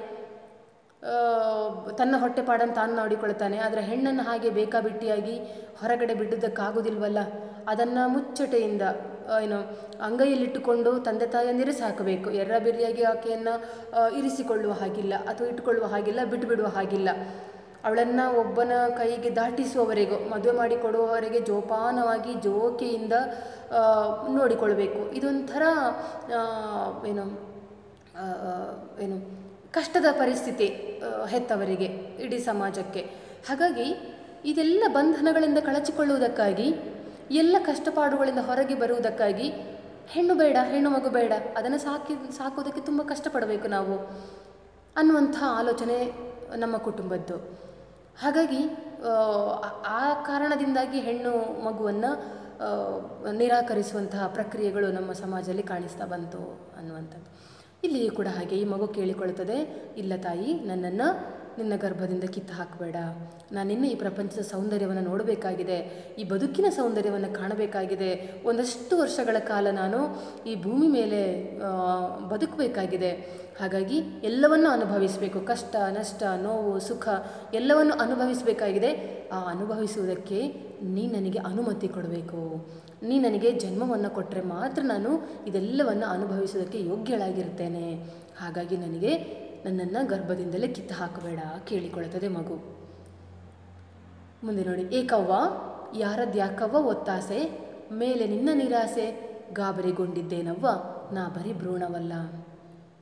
ಆ, ತನ್ನ ಹೊಟ್ಟೆಪಾಡನ್ನು ತಾನು ನೋಡಿಕೊಳ್ತಾನೆ ಆದರೆ ಹೆಣ್ಣನ್ನು ಹಾಗೆ ಬೇಕಾಬಿಟ್ಟಿಯಾಗಿ ಹೊರಗಡೆ ಬಿಡುವುದಕ್ಕಾಗೋದಿಲ್ವಲ್ಲ ಅದನ್ನು ಮುಚ್ಚಟೆಯಿಂದ ಆ, ಏನು ಅಂಗೈಯಲ್ಲಿಟ್ಟುಕೊಂಡು ತಂದೆ ತಾಯಿಯಂದಿರೇ ಸಾಕಬೇಕು ಎರ್ರ ಬಿರಿಯಾಗಿ ಆಕೆಯನ್ನು ಆ, ಇರಿಸಿಕೊಳ್ಳುವ ಹಾಗಿಲ್ಲ ಅಥವಾ ಇಟ್ಟುಕೊಳ್ಳುವ ಹಾಗಿಲ್ಲ ಬಿಟ್ಟು ಬಿಡುವ ಹಾಗಿಲ್ಲ ಅವಳನ್ನು ಒಬ್ಬನ ಕೈಗೆ ದಾಟಿಸುವವರೆಗೂ ಮದುವೆ ಮಾಡಿ ಕೊಡುವವರೆಗೆ ಜೋಪಾನವಾಗಿ ಜೋಕೆಯಿಂದ ಆ, ನೋಡಿಕೊಳ್ಬೇಕು ಇದೊಂಥರ ಆ, ಏನು ಆ, ಏನು ಕಷ್ಟದ ಪರಿಸ್ಥಿತಿ ಆ, ಹೆತ್ತವರಿಗೆ ಇಡೀ ಸಮಾಜಕ್ಕೆ ಹಾಗಾಗಿ ಇದೆಲ್ಲ ಬಂಧನಗಳಿಂದ ಕಳಚಿಕೊಳ್ಳುವುದಕ್ಕಾಗಿ ಎಲ್ಲ ಕಷ್ಟಪಾಡುಗಳಿಂದ ಹೊರಗೆ ಬರುವುದಕ್ಕಾಗಿ ಹೆಣ್ಣು ಬೇಡ ಹೆಣ್ಣು ಮಗು ಬೇಡ ಅದನ್ನು ಸಾಕಿ ಸಾಕೋದಕ್ಕೆ ತುಂಬ ಕಷ್ಟಪಡಬೇಕು ನಾವು ಅನ್ನುವಂಥ ಆಲೋಚನೆ ನಮ್ಮ ಕುಟುಂಬದ್ದು ಹಾಗಾಗಿ ಆ, ಆ ಕಾರಣದಿಂದಾಗಿ ಹೆಣ್ಣು ಮಗುವನ್ನು ನಿರಾಕರಿಸುವಂತಹ ಪ್ರಕ್ರಿಯೆಗಳು ನಮ್ಮ ಸಮಾಜದಲ್ಲಿ ಕಾಣಿಸ್ತಾ ಬಂತು ಅನ್ನುವಂಥದ್ದು ಇಲ್ಲಿಯೂ ಕೂಡ ಹಾಗೆ ಈ ಮಗು ಕೇಳಿಕೊಳ್ಳುತ್ತದೆ ಇಲ್ಲ ತಾಯಿ ನನ್ನನ್ನು ನಿನ್ನ ಗರ್ಭದಿಂದ ಕಿತ್ತು ಹಾಕಬೇಡ ನಾನಿನ್ನು ಈ ಪ್ರಪಂಚದ ಸೌಂದರ್ಯವನ್ನು ನೋಡಬೇಕಾಗಿದೆ ಈ ಬದುಕಿನ ಸೌಂದರ್ಯವನ್ನು ಕಾಣಬೇಕಾಗಿದೆ ಒಂದಷ್ಟು ವರ್ಷಗಳ ಕಾಲ ನಾನು ಈ ಭೂಮಿ ಮೇಲೆ ಆ, ಬದುಕಬೇಕಾಗಿದೆ ಹಾಗಾಗಿ ಎಲ್ಲವನ್ನೂ ಅನುಭವಿಸಬೇಕು ಕಷ್ಟ ನಷ್ಟ ನೋವು ಸುಖ ಎಲ್ಲವನ್ನು ಅನುಭವಿಸಬೇಕಾಗಿದೆ ಆ ಅನುಭವಿಸುವುದಕ್ಕೆ ನೀ ನನಗೆ ಅನುಮತಿ ಕೊಡಬೇಕು ನೀ ನನಗೆ ಜನ್ಮವನ್ನು ಕೊಟ್ಟರೆ ಮಾತ್ರ ನಾನು ಇದೆಲ್ಲವನ್ನು ಅನುಭವಿಸೋದಕ್ಕೆ ಯೋಗ್ಯಳಾಗಿರ್ತೇನೆ ಹಾಗಾಗಿ ನನಗೆ ನನ್ನನ್ನು ಗರ್ಭದಿಂದಲೇ ಕಿತ್ತು ಹಾಕಬೇಡ ಕೇಳಿಕೊಳ್ಳುತ್ತದೆ ಮಗು ಮುಂದೆ ನೋಡಿ ಏಕವ್ವ ಯಾರದ್ಯಾಕವ್ವ ಒತ್ತಾಸೆ ಮೇಲೆ ನಿನ್ನ ನಿರಾಸೆ ಗಾಬರಿಗೊಂಡಿದ್ದೇನವ್ವ ನಾ ಬರೀ ಭ್ರೂಣವಲ್ಲ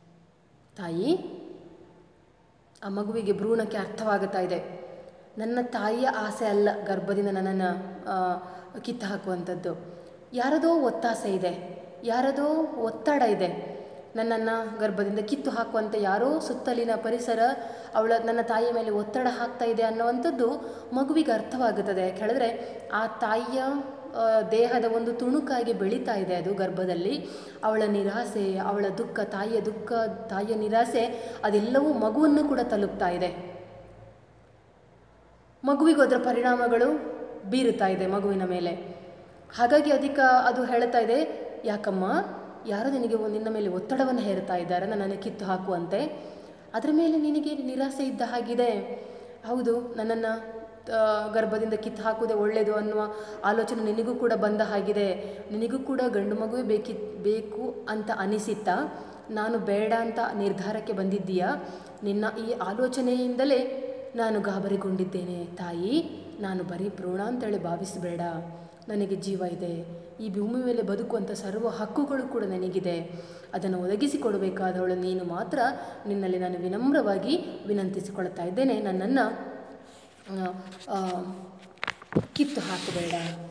ತಾಯಿ ಆ ಮಗುವಿಗೆ ಭ್ರೂಣಕ್ಕೆ ಅರ್ಥವಾಗುತ್ತಾ ಇದೆ ನನ್ನ ತಾಯಿಯ ಆಸೆ ಅಲ್ಲ ಗರ್ಭದಿಂದ ನನ್ನನ್ನು ಕಿತ್ತು ಹಾಕುವಂಥದ್ದು ಯಾರದೋ ಒತ್ತಾಸೆ ಇದೆ ಯಾರದೋ ಒತ್ತಡ ಇದೆ ನನ್ನನ್ನು ಗರ್ಭದಿಂದ ಕಿತ್ತು ಹಾಕುವಂತೆ ಯಾರೋ ಸುತ್ತಲಿನ ಪರಿಸರ ಅವಳ ನನ್ನ ತಾಯಿಯ ಮೇಲೆ ಒತ್ತಡ ಹಾಕ್ತಾ ಇದೆ ಅನ್ನುವಂಥದ್ದು ಮಗುವಿಗೆ ಅರ್ಥವಾಗುತ್ತದೆ ಯಾಕೆ ಹೇಳಿದ್ರೆ ಆ ತಾಯಿಯ ಆ, ದೇಹದ ಒಂದು ತುಣುಕಾಗಿ ಬೆಳೀತಾ ಇದೆ ಅದು ಗರ್ಭದಲ್ಲಿ ಅವಳ ನಿರಾಸೆ ಅವಳ ದುಃಖ ತಾಯಿಯ ದುಃಖ ತಾಯಿಯ ನಿರಾಸೆ ಅದೆಲ್ಲವೂ ಮಗುವನ್ನು ಕೂಡ ತಲುಪ್ತಾ ಇದೆ ಮಗುವಿಗೂ ಅದರ ಪರಿಣಾಮಗಳು ಬೀರುತ್ತಾ ಇದೆ ಮಗುವಿನ ಮೇಲೆ ಹಾಗಾಗಿ ಅದಕ್ಕೆ ಅದು ಹೇಳ್ತಾ ಇದೆ ಯಾಕಮ್ಮ ಯಾರೋ ನಿನಗೆ ಒಂದು ನಿನ್ನ ಮೇಲೆ ಒತ್ತಡವನ್ನು ಹೇರ್ತಾ ಇದ್ದಾರೆ ನನ್ನನ್ನು ಕಿತ್ತು ಹಾಕುವಂತೆ ಅದರ ಮೇಲೆ ನಿನಗೆ ನಿರಾಸೆ ಇದ್ದ ಹಾಗಿದೆ ಹೌದು ನನ್ನನ್ನು ಗರ್ಭದಿಂದ ಕಿತ್ತು ಹಾಕುವುದೇ ಒಳ್ಳೆಯದು ಅನ್ನುವ ಆಲೋಚನೆ ನಿನಗೂ ಕೂಡ ಬಂದ ಹಾಗಿದೆ ನಿನಗೂ ಕೂಡ ಗಂಡು ಮಗುವೇ ಬೇಕಿ ಬೇಕು ಅಂತ ಅನಿಸಿತ್ತಾ ನಾನು ಬೇಡ ಅಂತ ನಿರ್ಧಾರಕ್ಕೆ ಬಂದಿದ್ದೀಯಾ ನಿನ್ನ ಈ ಆಲೋಚನೆಯಿಂದಲೇ ನಾನು ಗಾಬರಿಗೊಂಡಿದ್ದೇನೆ ತಾಯಿ ನಾನು ಬರೀ ಭ್ರೂಣ ಅಂತೇಳಿ ಭಾವಿಸಬೇಡ ನನಗೆ ಜೀವ ಇದೆ ಈ ಭೂಮಿ ಮೇಲೆ ಬದುಕುವಂಥ ಸರ್ವ ಹಕ್ಕುಗಳು ಕೂಡ ನನಗಿದೆ ಅದನ್ನು ಒದಗಿಸಿಕೊಡಬೇಕಾದವಳು ನೀನು ಮಾತ್ರ ನಿನ್ನಲ್ಲಿ ನಾನು ವಿನಮ್ರವಾಗಿ ವಿನಂತಿಸಿಕೊಳ್ತಾ ಇದ್ದೇನೆ ನನ್ನನ್ನು ಆ, ಆ, ಕಿತ್ತು ಹಾಕಬೇಡ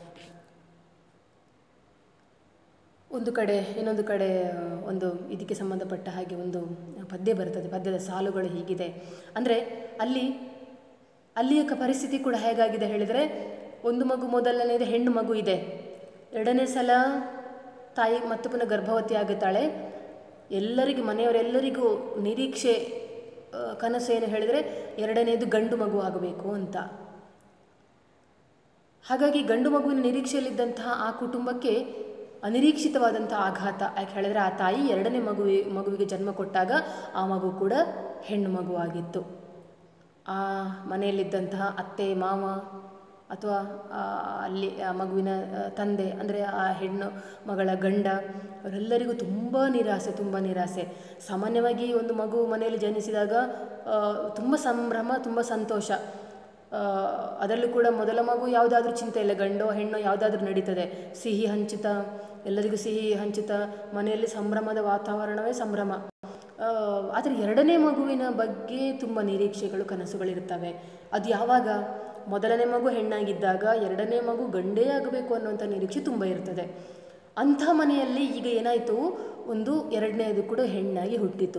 ಒಂದು ಕಡೆ ಇನ್ನೊಂದು ಕಡೆ ಆ, ಒಂದು ಇದಕ್ಕೆ ಸಂಬಂಧಪಟ್ಟ ಹಾಗೆ ಒಂದು ಪದ್ಯ ಬರ್ತದೆ ಪದ್ಯದ ಸಾಲುಗಳು ಹೀಗಿದೆ ಅಂದರೆ ಅಲ್ಲಿ ಅಲ್ಲಿಯ ಕ- ಪರಿಸ್ಥಿತಿ ಕೂಡ ಹೇಗಾಗಿದೆ ಹೇಳಿದರೆ ಒಂದು ಮಗು ಮೊದಲನೇದು ಹೆಣ್ಣು ಮಗು ಇದೆ ಎರಡನೇ ಸಲ ತಾಯಿ ಮತ್ತೆ ಪುನಃ ಗರ್ಭವತಿ ಆಗುತ್ತಾಳೆ ಎಲ್ಲರಿಗೂ ಮನೆಯವರೆಲ್ಲರಿಗೂ ನಿರೀಕ್ಷೆ ಆ, ಕನಸು ಏನು ಹೇಳಿದರೆ ಎರಡನೇದು ಗಂಡು ಮಗು ಆಗಬೇಕು ಅಂತ ಹಾಗಾಗಿ ಗಂಡು ಮಗುವಿನ ನಿರೀಕ್ಷೆಯಲ್ಲಿದ್ದಂತಹ ಆ ಕುಟುಂಬಕ್ಕೆ ಅನಿರೀಕ್ಷಿತವಾದಂಥ ಆಘಾತ ಯಾಕೆ ಹೇಳಿದ್ರೆ ಆ ತಾಯಿ ಎರಡನೇ ಮಗುವಿ ಮಗುವಿಗೆ ಜನ್ಮ ಕೊಟ್ಟಾಗ ಆ ಮಗು ಕೂಡ ಹೆಣ್ಣು ಮಗುವಾಗಿತ್ತು ಆ ಮನೆಯಲ್ಲಿದ್ದಂತಹ ಅತ್ತೆ ಮಾವ ಅಥವಾ ಆ ಅಲ್ಲಿ ಆ ಮಗುವಿನ ಆ, ತಂದೆ ಅಂದರೆ ಆ ಹೆಣ್ಣು ಮಗಳ ಗಂಡ ಅವರೆಲ್ಲರಿಗೂ ತುಂಬ ನಿರಾಸೆ ತುಂಬ ನಿರಾಸೆ ಸಾಮಾನ್ಯವಾಗಿ ಒಂದು ಮಗು ಮನೆಯಲ್ಲಿ ಜನಿಸಿದಾಗ ಆ, ತುಂಬ ಸಂಭ್ರಮ ತುಂಬ ಸಂತೋಷ ಆ, ಅದರಲ್ಲೂ ಕೂಡ ಮೊದಲ ಮಗು ಯಾವುದಾದ್ರೂ ಚಿಂತೆ ಇಲ್ಲ ಗಂಡೋ ಹೆಣ್ಣೋ ಯಾವುದಾದ್ರೂ ನಡೀತದೆ ಸಿಹಿ ಹಂಚಿತ ಎಲ್ಲರಿಗೂ ಸಿಹಿ ಹಂಚಿತ ಮನೆಯಲ್ಲಿ ಸಂಭ್ರಮದ ವಾತಾವರಣವೇ ಸಂಭ್ರಮ ಆ, ಆದರೆ ಎರಡನೇ ಮಗುವಿನ ಬಗ್ಗೆ ತುಂಬ ನಿರೀಕ್ಷೆಗಳು ಕನಸುಗಳಿರ್ತವೆ ಅದು ಯಾವಾಗ ಮೊದಲನೇ ಮಗು ಹೆಣ್ಣಾಗಿದ್ದಾಗ ಎರಡನೇ ಮಗು ಗಂಡೇ ಆಗಬೇಕು ಅನ್ನುವಂಥ ನಿರೀಕ್ಷೆ ತುಂಬ ಇರ್ತದೆ ಅಂಥ ಮನೆಯಲ್ಲಿ ಈಗ ಏನಾಯಿತು ಒಂದು ಎರಡನೇದು ಕೂಡ ಹೆಣ್ಣಾಗಿ ಹುಟ್ಟಿತು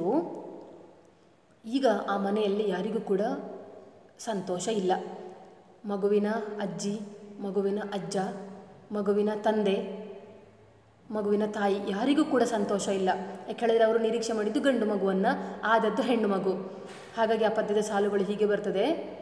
ಈಗ ಆ ಮನೆಯಲ್ಲಿ ಯಾರಿಗೂ ಕೂಡ ಸಂತೋಷ ಇಲ್ಲ ಮಗುವಿನ ಅಜ್ಜಿ ಮಗುವಿನ ಅಜ್ಜ ಮಗುವಿನ ತಂದೆ ಮಗುವಿನ ತಾಯಿ ಯಾರಿಗೂ ಕೂಡ ಸಂತೋಷ ಇಲ್ಲ ಯಾಕೆ ಹೇಳಿದ್ರೆ ಅವರು ನಿರೀಕ್ಷೆ ಮಾಡಿದ್ದು ಗಂಡು ಮಗುವನ್ನು ಆದದ್ದು ಹೆಣ್ಣು ಮಗು ಹಾಗಾಗಿ ಆ ಪದ್ಯದ ಸಾಲುಗಳು ಹೀಗೆ ಬರ್ತದೆ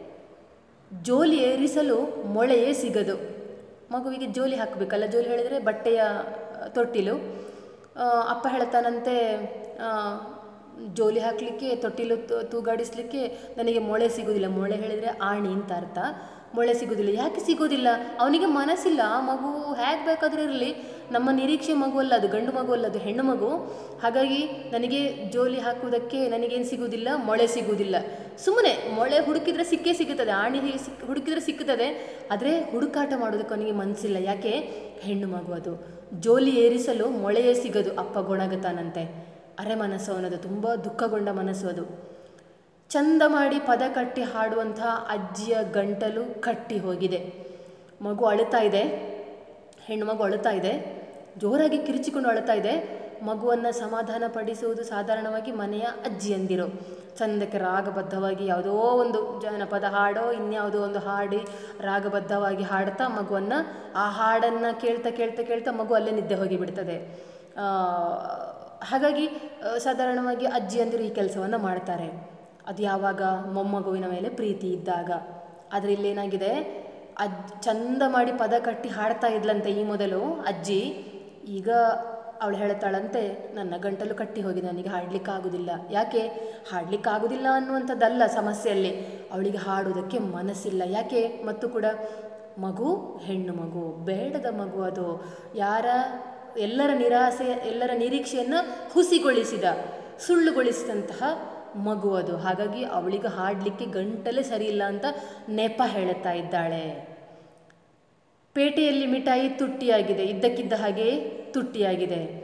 ಜೋಲಿ ಏರಿಸಲು ಮೊಳೆಯೇ ಸಿಗದು ಮಗುವಿಗೆ ಜೋಲಿ ಹಾಕಬೇಕಲ್ಲ ಜೋಲಿ ಹೇಳಿದರೆ ಬಟ್ಟೆಯ ಆ, ತೊಟ್ಟಿಲು ಆ, ಅಪ್ಪ ಹೇಳ್ತಾನಂತೆ ಆ, ಜೋಲಿ ಹಾಕಲಿಕ್ಕೆ ತೊಟ್ಟಿಲು ತು- ತೂಗಾಡಿಸ್ಲಿಕ್ಕೆ ನನಗೆ ಮೊಳೆ ಸಿಗೋದಿಲ್ಲ ಮೊಳೆ ಹೇಳಿದರೆ ಆಣಿ ಅಂತ ಅರ್ಥ ಮೊಳೆ ಸಿಗೋದಿಲ್ಲ ಯಾಕೆ ಸಿಗೋದಿಲ್ಲ ಅವನಿಗೆ ಮನಸ್ಸಿಲ್ಲ ಆ ಮಗು ಹೇಗೆ ಬೇಕಾದರೂ ಇರಲಿ ನಮ್ಮ ನಿರೀಕ್ಷೆ ಮಗು ಅಲ್ಲ ಅದು ಗಂಡು ಮಗು ಅಲ್ಲ ಅದು ಹೆಣ್ಣು ಮಗು ಹಾಗಾಗಿ ನನಗೆ ಜೋಲಿ ಹಾಕುವುದಕ್ಕೆ ನನಗೇನು ಸಿಗುವುದಿಲ್ಲ ಮೊಳೆ ಸಿಗುವುದಿಲ್ಲ ಸುಮ್ಮನೆ ಮೊಳೆ ಹುಡುಕಿದ್ರೆ ಸಿಕ್ಕೇ ಸಿಗುತ್ತದೆ ಆಣಿ ಹೀಗೆ ಸಿಕ್ ಹುಡುಕಿದ್ರೆ ಸಿಕ್ಕುತ್ತದೆ ಆದರೆ ಹುಡುಕಾಟ ಮಾಡೋದಕ್ಕೆ ಅವನಿಗೆ ಮನಸ್ಸಿಲ್ಲ ಯಾಕೆ ಹೆಣ್ಣು ಮಗು ಅದು ಜೋಲಿ ಏರಿಸಲು ಮೊಳೆಯೇ ಸಿಗದು ಅಪ್ಪ ಗೊಣಗುತ್ತಾನಂತೆ ಅರೆ ಮನಸ್ಸು ಅವನದು ತುಂಬ ದುಃಖಗೊಂಡ ಮನಸ್ಸು ಅದು ಚಂದ ಮಾಡಿ ಪದ ಕಟ್ಟಿ ಹಾಡುವಂಥ ಅಜ್ಜಿಯ ಗಂಟಲು ಕಟ್ಟಿ ಹೋಗಿದೆ ಮಗು ಅಳುತ್ತಾ ಇದೆ ಹೆಣ್ಣು ಮಗು ಅಳುತ್ತಾ ಇದೆ ಜೋರಾಗಿ ಕಿರಿಚಿಕೊಂಡು ಅಳುತ್ತಾ ಇದೆ ಮಗುವನ್ನು ಸಮಾಧಾನ ಪಡಿಸುವುದು ಸಾಧಾರಣವಾಗಿ ಮನೆಯ ಅಜ್ಜಿಯಂದಿರು ಚಂದಕ್ಕೆ ರಾಗಬದ್ಧವಾಗಿ ಯಾವುದೋ ಒಂದು ಜನಪದ ಹಾಡೋ ಇನ್ಯಾವುದೋ ಒಂದು ಹಾಡಿ ರಾಗಬದ್ಧವಾಗಿ ಹಾಡ್ತಾ ಮಗುವನ್ನು ಆ ಹಾಡನ್ನು ಕೇಳ್ತಾ ಕೇಳ್ತಾ ಕೇಳ್ತಾ ಮಗು ಅಲ್ಲೇ ನಿದ್ದೆ ಹೋಗಿಬಿಡ್ತದೆ ಆ, ಹಾಗಾಗಿ ಆ, ಸಾಧಾರಣವಾಗಿ ಅಜ್ಜಿಯಂದಿರು ಈ ಕೆಲಸವನ್ನು ಮಾಡ್ತಾರೆ ಅದು ಯಾವಾಗ ಮೊಮ್ಮಗುವಿನ ಮೇಲೆ ಪ್ರೀತಿ ಇದ್ದಾಗ ಆದರೆ ಇಲ್ಲೇನಾಗಿದೆ ಅಜ್ ಚಂದ ಮಾಡಿ ಪದ ಕಟ್ಟಿ ಹಾಡ್ತಾ ಇದ್ಲಂತೆ ಈ ಮೊದಲು ಅಜ್ಜಿ ಈಗ ಅವಳು ಹೇಳ್ತಾಳಂತೆ ನನ್ನ ಗಂಟಲು ಕಟ್ಟಿ ಹೋಗಿದೆ ನನಗೆ ಹಾಡ್ಲಿಕ್ಕೆ ಆಗುದಿಲ್ಲ ಯಾಕೆ ಹಾಡ್ಲಿಕ್ಕೆ ಆಗುದಿಲ್ಲ ಅನ್ನುವಂಥದ್ದಲ್ಲ ಸಮಸ್ಯೆಯಲ್ಲಿ ಅವಳಿಗೆ ಹಾಡುವುದಕ್ಕೆ ಮನಸ್ಸಿಲ್ಲ ಯಾಕೆ ಮತ್ತು ಕೂಡ ಮಗು ಹೆಣ್ಣು ಮಗು ಬೇಡದ ಮಗು ಅದು ಯಾರ ಎಲ್ಲರ ನಿರಾಸೆ ಎಲ್ಲರ ನಿರೀಕ್ಷೆಯನ್ನು ಹುಸಿಗೊಳಿಸಿದ ಸುಳ್ಳುಗೊಳಿಸಿದಂತಹ ಮಗು ಅದು ಹಾಗಾಗಿ ಅವಳಿಗೆ ಹಾಡಲಿಕ್ಕೆ ಗಂಟಲೇ ಸರಿ ಇಲ್ಲ ಅಂತ ನೆಪ ಹೇಳುತ್ತಾ ಇದ್ದಾಳೆ ಪೇಟೆಯಲ್ಲಿ ಮಿಠಾಯಿ ತುಟ್ಟಿಯಾಗಿದೆ ಇದ್ದಕ್ಕಿದ್ದ ಹಾಗೆ ತುಟ್ಟಿಯಾಗಿದೆ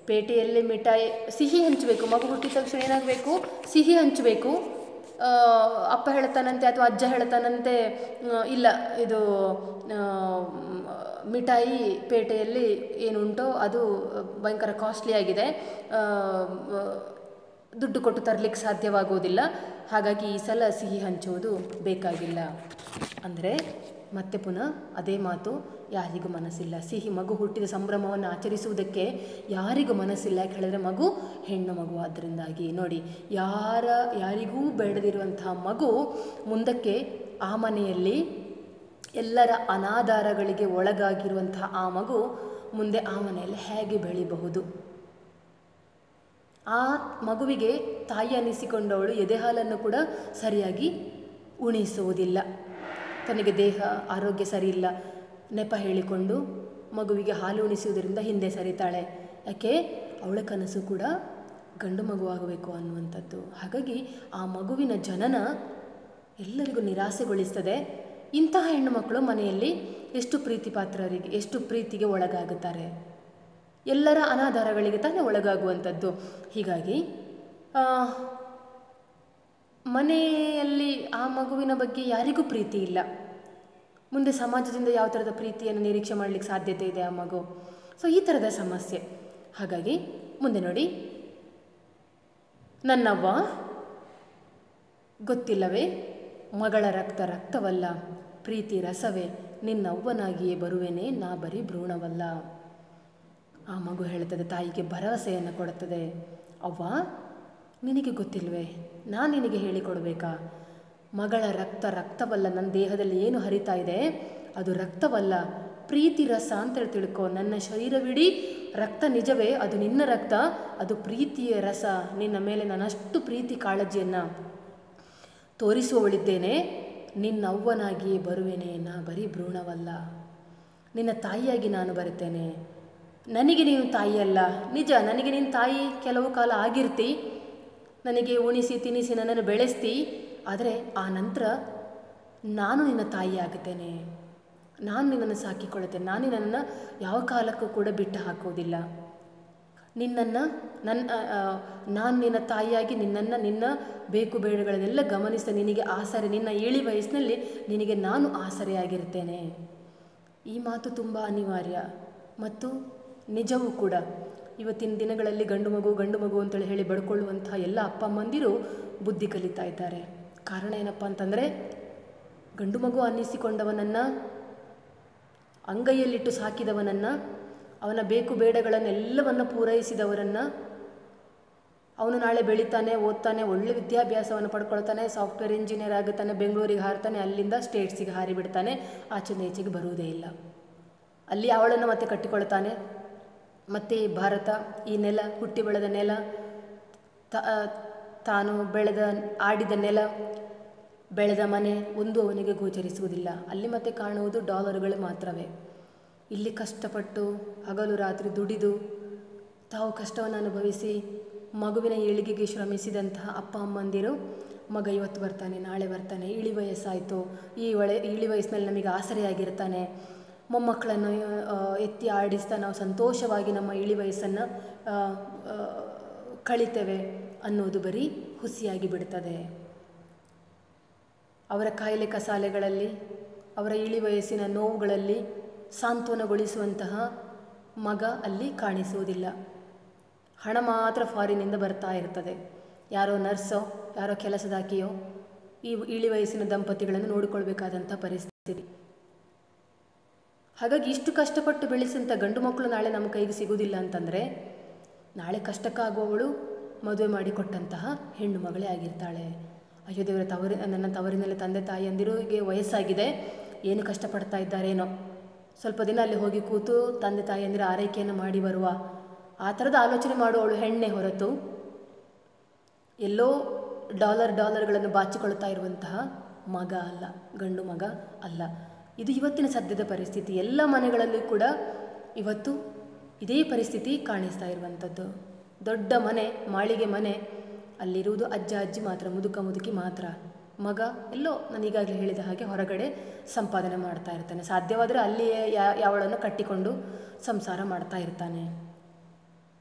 ಪೇಟೆಯಲ್ಲಿ ಮಿಠಾಯಿ ಸಿಹಿ ಹಂಚಬೇಕು ಮಗು ಹುಟ್ಟಿದ ತಕ್ಷಣ ಏನಾಗಬೇಕು ಸಿಹಿ ಹಂಚಬೇಕು ಆ, ಅಪ್ಪ ಹೇಳ್ತಾನಂತೆ ಅಥವಾ ಅಜ್ಜ ಹೇಳ್ತಾನಂತೆ ಆ, ಇಲ್ಲ ಇದು ಆ, ಮಿಠಾಯಿ ಪೇಟೆಯಲ್ಲಿ ಏನುಂಟೋ ಅದು ಭಯಂಕರ ಕಾಸ್ಟ್ಲಿ ಆಗಿದೆ ಆ, ಆ, ದುಡ್ಡು ಕೊಟ್ಟು ತರಲಿಕ್ಕೆ ಸಾಧ್ಯವಾಗುವುದಿಲ್ಲ ಹಾಗಾಗಿ ಈ ಸಲ ಸಿಹಿ ಹಂಚುವುದು ಬೇಕಾಗಿಲ್ಲ ಅಂದರೆ ಮತ್ತೆ ಪುನಃ ಅದೇ ಮಾತು ಯಾರಿಗೂ ಮನಸ್ಸಿಲ್ಲ ಸಿಹಿ ಮಗು ಹುಟ್ಟಿದ ಸಂಭ್ರಮವನ್ನು ಆಚರಿಸುವುದಕ್ಕೆ ಯಾರಿಗೂ ಮನಸ್ಸಿಲ್ಲ ಯಾಕೆ ಹೇಳಿದ್ರೆ ಮಗು ಹೆಣ್ಣು ಮಗು ಆದ್ದರಿಂದಾಗಿ ನೋಡಿ ಯಾರ ಯಾರಿಗೂ ಬೇಡದಿರುವಂತಹ ಮಗು ಮುಂದಕ್ಕೆ ಆ ಮನೆಯಲ್ಲಿ ಎಲ್ಲರ ಅನಾಧಾರಗಳಿಗೆ ಒಳಗಾಗಿರುವಂತಹ ಆ ಮಗು ಮುಂದೆ ಆ ಮನೆಯಲ್ಲಿ ಹೇಗೆ ಬೆಳಿಬಹುದು ಆ ಮಗುವಿಗೆ ತಾಯಿ ಅನ್ನಿಸಿಕೊಂಡವಳು ಎದೆ ಹಾಲನ್ನು ಕೂಡ ಸರಿಯಾಗಿ ಉಣಿಸುವುದಿಲ್ಲ ತನಗೆ ದೇಹ ಆರೋಗ್ಯ ಸರಿಯಿಲ್ಲ ನೆಪ ಹೇಳಿಕೊಂಡು ಮಗುವಿಗೆ ಹಾಲು ಉಣಿಸುವುದರಿಂದ ಹಿಂದೆ ಸರಿತಾಳೆ ಯಾಕೆ ಅವಳ ಕನಸು ಕೂಡ ಗಂಡು ಮಗುವಾಗಬೇಕು ಅನ್ನುವಂಥದ್ದು ಹಾಗಾಗಿ ಆ ಮಗುವಿನ ಜನನ ಎಲ್ಲರಿಗೂ ನಿರಾಸೆಗೊಳಿಸ್ತದೆ ಇಂತಹ ಹೆಣ್ಣು ಮಕ್ಕಳು ಮನೆಯಲ್ಲಿ ಎಷ್ಟು ಪ್ರೀತಿ ಪಾತ್ರರಿಗೆ ಎಷ್ಟು ಪ್ರೀತಿಗೆ ಒಳಗಾಗುತ್ತಾರೆ ಎಲ್ಲರ ಅನಾಧಾರಗಳಿಗೆ ತಾನೇ ಒಳಗಾಗುವಂಥದ್ದು ಹೀಗಾಗಿ ಆ, ಮನೆಯಲ್ಲಿ ಆ ಮಗುವಿನ ಬಗ್ಗೆ ಯಾರಿಗೂ ಪ್ರೀತಿ ಇಲ್ಲ ಮುಂದೆ ಸಮಾಜದಿಂದ ಯಾವ ಥರದ ಪ್ರೀತಿಯನ್ನು ನಿರೀಕ್ಷೆ ಮಾಡಲಿಕ್ಕೆ ಸಾಧ್ಯತೆ ಇದೆ ಆ ಮಗು ಸೊ ಈ ಥರದ ಸಮಸ್ಯೆ ಹಾಗಾಗಿ ಮುಂದೆ ನೋಡಿ ನನ್ನವ್ವ ಗೊತ್ತಿಲ್ಲವೇ ಮಗಳ ರಕ್ತ ರಕ್ತವಲ್ಲ ಪ್ರೀತಿ ರಸವೇ ನಿನ್ನವ್ವನಾಗಿಯೇ ಬರುವೆನೇ ನಾ ಬರೀ ಭ್ರೂಣವಲ್ಲ ಆ ಮಗು ಹೇಳ್ತದೆ ತಾಯಿಗೆ ಭರವಸೆಯನ್ನು ಕೊಡುತ್ತದೆ ಅವ್ವ ನಿನಗೆ ಗೊತ್ತಿಲ್ವೇ ನಾನು ನಿನಗೆ ಹೇಳಿಕೊಡ್ಬೇಕಾ ಮಗಳ ರಕ್ತ ರಕ್ತವಲ್ಲ ನನ್ನ ದೇಹದಲ್ಲಿ ಏನು ಹರಿತಾ ಇದೆ ಅದು ರಕ್ತವಲ್ಲ ಪ್ರೀತಿ ರಸ ಅಂತ ಹೇಳಿ ತಿಳ್ಕೊ ನನ್ನ ಶರೀರವಿಡೀ ರಕ್ತ ನಿಜವೇ ಅದು ನಿನ್ನ ರಕ್ತ ಅದು ಪ್ರೀತಿಯ ರಸ ನಿನ್ನ ಮೇಲೆ ನಾನು ಅಷ್ಟು ಪ್ರೀತಿ ಕಾಳಜಿಯನ್ನು ತೋರಿಸುವವಳಿದ್ದೇನೆ ನಿನ್ನವ್ವನಾಗಿಯೇ ಬರುವೆನೆ ನಾ ಬರೀ ಭ್ರೂಣವಲ್ಲ ನಿನ್ನ ತಾಯಿಯಾಗಿ ನಾನು ಬರುತ್ತೇನೆ ನನಗೆ ನೀನು ತಾಯಿಯಲ್ಲ ನಿಜ ನನಗೆ ನೀನು ತಾಯಿ ಕೆಲವು ಕಾಲ ಆಗಿರ್ತಿ ನನಗೆ ಉಣಿಸಿ ತಿನ್ನಿಸಿ ನನ್ನನ್ನು ಬೆಳೆಸ್ತಿ ಆದರೆ ಆ ನಂತರ ನಾನು ನಿನ್ನ ತಾಯಿ ಆಗುತ್ತೇನೆ ನಾನು ನಿನ್ನನ್ನು ಸಾಕಿಕೊಳ್ಳುತ್ತೇನೆ ನಾನು ನಿನ್ನನ್ನು ಯಾವ ಕಾಲಕ್ಕೂ ಕೂಡ ಬಿಟ್ಟು ಹಾಕುವುದಿಲ್ಲ ನಿನ್ನನ್ನು ನನ್ನ ನಾನು ನಿನ್ನ ತಾಯಿಯಾಗಿ ನಿನ್ನನ್ನು ನಿನ್ನ ಬೇಕು ಬೇಡಗಳನ್ನೆಲ್ಲ ಗಮನಿಸಿ ನಿನಗೆ ಆಸರೆ ನಿನ್ನ ಏಳಿ ವಯಸ್ಸಿನಲ್ಲಿ ನಿನಗೆ ನಾನು ಆಸರೆಯಾಗಿರ್ತೇನೆ ಈ ಮಾತು ತುಂಬ ಅನಿವಾರ್ಯ ಮತ್ತು ನಿಜವೂ ಕೂಡ ಇವತ್ತಿನ ದಿನಗಳಲ್ಲಿ ಗಂಡು ಮಗು ಗಂಡು ಮಗು ಅಂತೇಳಿ ಹೇಳಿ ಬಡ್ಕೊಳ್ಳುವಂತಹ ಎಲ್ಲ ಅಪ್ಪ ಅಮ್ಮಂದಿರು ಬುದ್ಧಿ ಕಲಿತಾ ಇದ್ದಾರೆ ಕಾರಣ ಏನಪ್ಪ ಅಂತಂದರೆ ಗಂಡು ಮಗು ಅನ್ನಿಸಿಕೊಂಡವನನ್ನು ಅಂಗೈಯಲ್ಲಿಟ್ಟು ಸಾಕಿದವನನ್ನು ಅವನ ಬೇಕು ಬೇಡಗಳನ್ನೆಲ್ಲವನ್ನು ಪೂರೈಸಿದವರನ್ನು ಅವನು ನಾಳೆ ಬೆಳಿತಾನೆ ಓದ್ತಾನೆ ಒಳ್ಳೆ ವಿದ್ಯಾಭ್ಯಾಸವನ್ನು ಪಡ್ಕೊಳ್ತಾನೆ ಸಾಫ್ಟ್ವೇರ್ ಇಂಜಿನಿಯರ್ ಆಗುತ್ತಾನೆ ಬೆಂಗಳೂರಿಗೆ ಹಾರ್ತಾನೆ ಅಲ್ಲಿಂದ ಸ್ಟೇಟ್ಸಿಗೆ ಹಾರಿ ಬಿಡ್ತಾನೆ ಆಚೆ ಈಚೆಗೆ ಬರುವುದೇ ಇಲ್ಲ ಅಲ್ಲಿ ಅವಳನ್ನು ಮತ್ತೆ ಕಟ್ಟಿಕೊಳ್ತಾನೆ ಮತ್ತು ಈ ಭಾರತ ಈ ನೆಲ ಹುಟ್ಟಿ ಬೆಳೆದ ನೆಲ ತ ತಾನು ಬೆಳೆದ ಆಡಿದ ನೆಲ ಬೆಳೆದ ಮನೆ ಒಂದು ಅವನಿಗೆ ಗೋಚರಿಸುವುದಿಲ್ಲ ಅಲ್ಲಿ ಮತ್ತೆ ಕಾಣುವುದು ಡಾಲರ್ಗಳು ಮಾತ್ರವೇ ಇಲ್ಲಿ ಕಷ್ಟಪಟ್ಟು ಹಗಲು ರಾತ್ರಿ ದುಡಿದು ತಾವು ಕಷ್ಟವನ್ನು ಅನುಭವಿಸಿ ಮಗುವಿನ ಏಳಿಗೆಗೆ ಶ್ರಮಿಸಿದಂತಹ ಅಪ್ಪ ಅಮ್ಮಂದಿರು ಮಗ ಇವತ್ತು ಬರ್ತಾನೆ ನಾಳೆ ಬರ್ತಾನೆ ಇಳಿ ವಯಸ್ಸಾಯಿತು ಈ ಒಳೆ ಇಳಿ ವಯಸ್ಸಿನಲ್ಲಿ ನಮಗೆ ಆಸರೆಯಾಗಿರ್ತಾನೆ ಮೊಮ್ಮಕ್ಕಳನ್ನು ಆ, ಎತ್ತಿ ಆಡಿಸ್ತಾ ನಾವು ಸಂತೋಷವಾಗಿ ನಮ್ಮ ಇಳಿ ವಯಸ್ಸನ್ನು ಆ, ಆ, ಕಳಿತೇವೆ ಅನ್ನೋದು ಬರೀ ಹುಸಿಯಾಗಿ ಬಿಡ್ತದೆ ಅವರ ಕಾಯಿಲೆ ಕಸಾಲೆಗಳಲ್ಲಿ ಅವರ ಇಳಿ ವಯಸ್ಸಿನ ನೋವುಗಳಲ್ಲಿ ಸಾಂತ್ವನಗೊಳಿಸುವಂತಹ ಮಗ ಅಲ್ಲಿ ಕಾಣಿಸುವುದಿಲ್ಲ ಹಣ ಮಾತ್ರ ಫಾರಿನಿಂದ ಬರ್ತಾ ಇರ್ತದೆ ಯಾರೋ ನರ್ಸೋ ಯಾರೋ ಕೆಲಸದಾಕಿಯೋ ಈ ಇಳಿ ವಯಸ್ಸಿನ ದಂಪತಿಗಳನ್ನು ನೋಡಿಕೊಳ್ಬೇಕಾದಂಥ ಪರಿಸ್ಥಿತಿ ಹಾಗಾಗಿ ಇಷ್ಟು ಕಷ್ಟಪಟ್ಟು ಬೆಳೆಸಿದಂಥ ಗಂಡು ಮಕ್ಕಳು ನಾಳೆ ನಮ್ಮ ಕೈಗೆ ಸಿಗುವುದಿಲ್ಲ ಅಂತಂದರೆ ನಾಳೆ ಕಷ್ಟಕ್ಕಾಗುವವಳು ಮದುವೆ ಮಾಡಿಕೊಟ್ಟಂತಹ ಹೆಣ್ಣು ಮಗಳೇ ಆಗಿರ್ತಾಳೆ ಅಯ್ಯೋ ದೇವರ ತವರಿ ನನ್ನ ತವರಿನಲ್ಲಿ ತಂದೆ ತಾಯಿಯಂದಿರಿಗೆ ವಯಸ್ಸಾಗಿದೆ ಏನು ಕಷ್ಟಪಡ್ತಾ ಇದ್ದಾರೇನೋ ಸ್ವಲ್ಪ ದಿನ ಅಲ್ಲಿ ಹೋಗಿ ಕೂತು ತಂದೆ ತಾಯಿಯಂದಿರ ಆರೈಕೆಯನ್ನು ಮಾಡಿ ಬರುವ ಆ ಥರದ ಆಲೋಚನೆ ಮಾಡುವವಳು ಹೆಣ್ಣೆ ಹೊರತು ಎಲ್ಲೋ ಡಾಲರ್ ಡಾಲರ್ಗಳನ್ನು ಬಾಚಿಕೊಳ್ತಾ ಇರುವಂತಹ ಮಗ ಅಲ್ಲ ಗಂಡು ಮಗ ಅಲ್ಲ ಇದು ಇವತ್ತಿನ ಸದ್ಯದ ಪರಿಸ್ಥಿತಿ ಎಲ್ಲ ಮನೆಗಳಲ್ಲೂ ಕೂಡ ಇವತ್ತು ಇದೇ ಪರಿಸ್ಥಿತಿ ಕಾಣಿಸ್ತಾ ಇರುವಂಥದ್ದು ದೊಡ್ಡ ಮನೆ ಮಾಳಿಗೆ ಮನೆ ಅಲ್ಲಿರುವುದು ಅಜ್ಜ ಅಜ್ಜಿ ಮಾತ್ರ ಮುದುಕ ಮುದುಕಿ ಮಾತ್ರ ಮಗ ಎಲ್ಲೋ ನಾನು ಈಗಾಗಲೇ ಹೇಳಿದ ಹಾಗೆ ಹೊರಗಡೆ ಸಂಪಾದನೆ ಮಾಡ್ತಾ ಇರ್ತಾನೆ ಸಾಧ್ಯವಾದರೆ ಅಲ್ಲಿಯೇ ಯಾ ಯಾವಳನ್ನು ಕಟ್ಟಿಕೊಂಡು ಸಂಸಾರ ಮಾಡ್ತಾ ಇರ್ತಾನೆ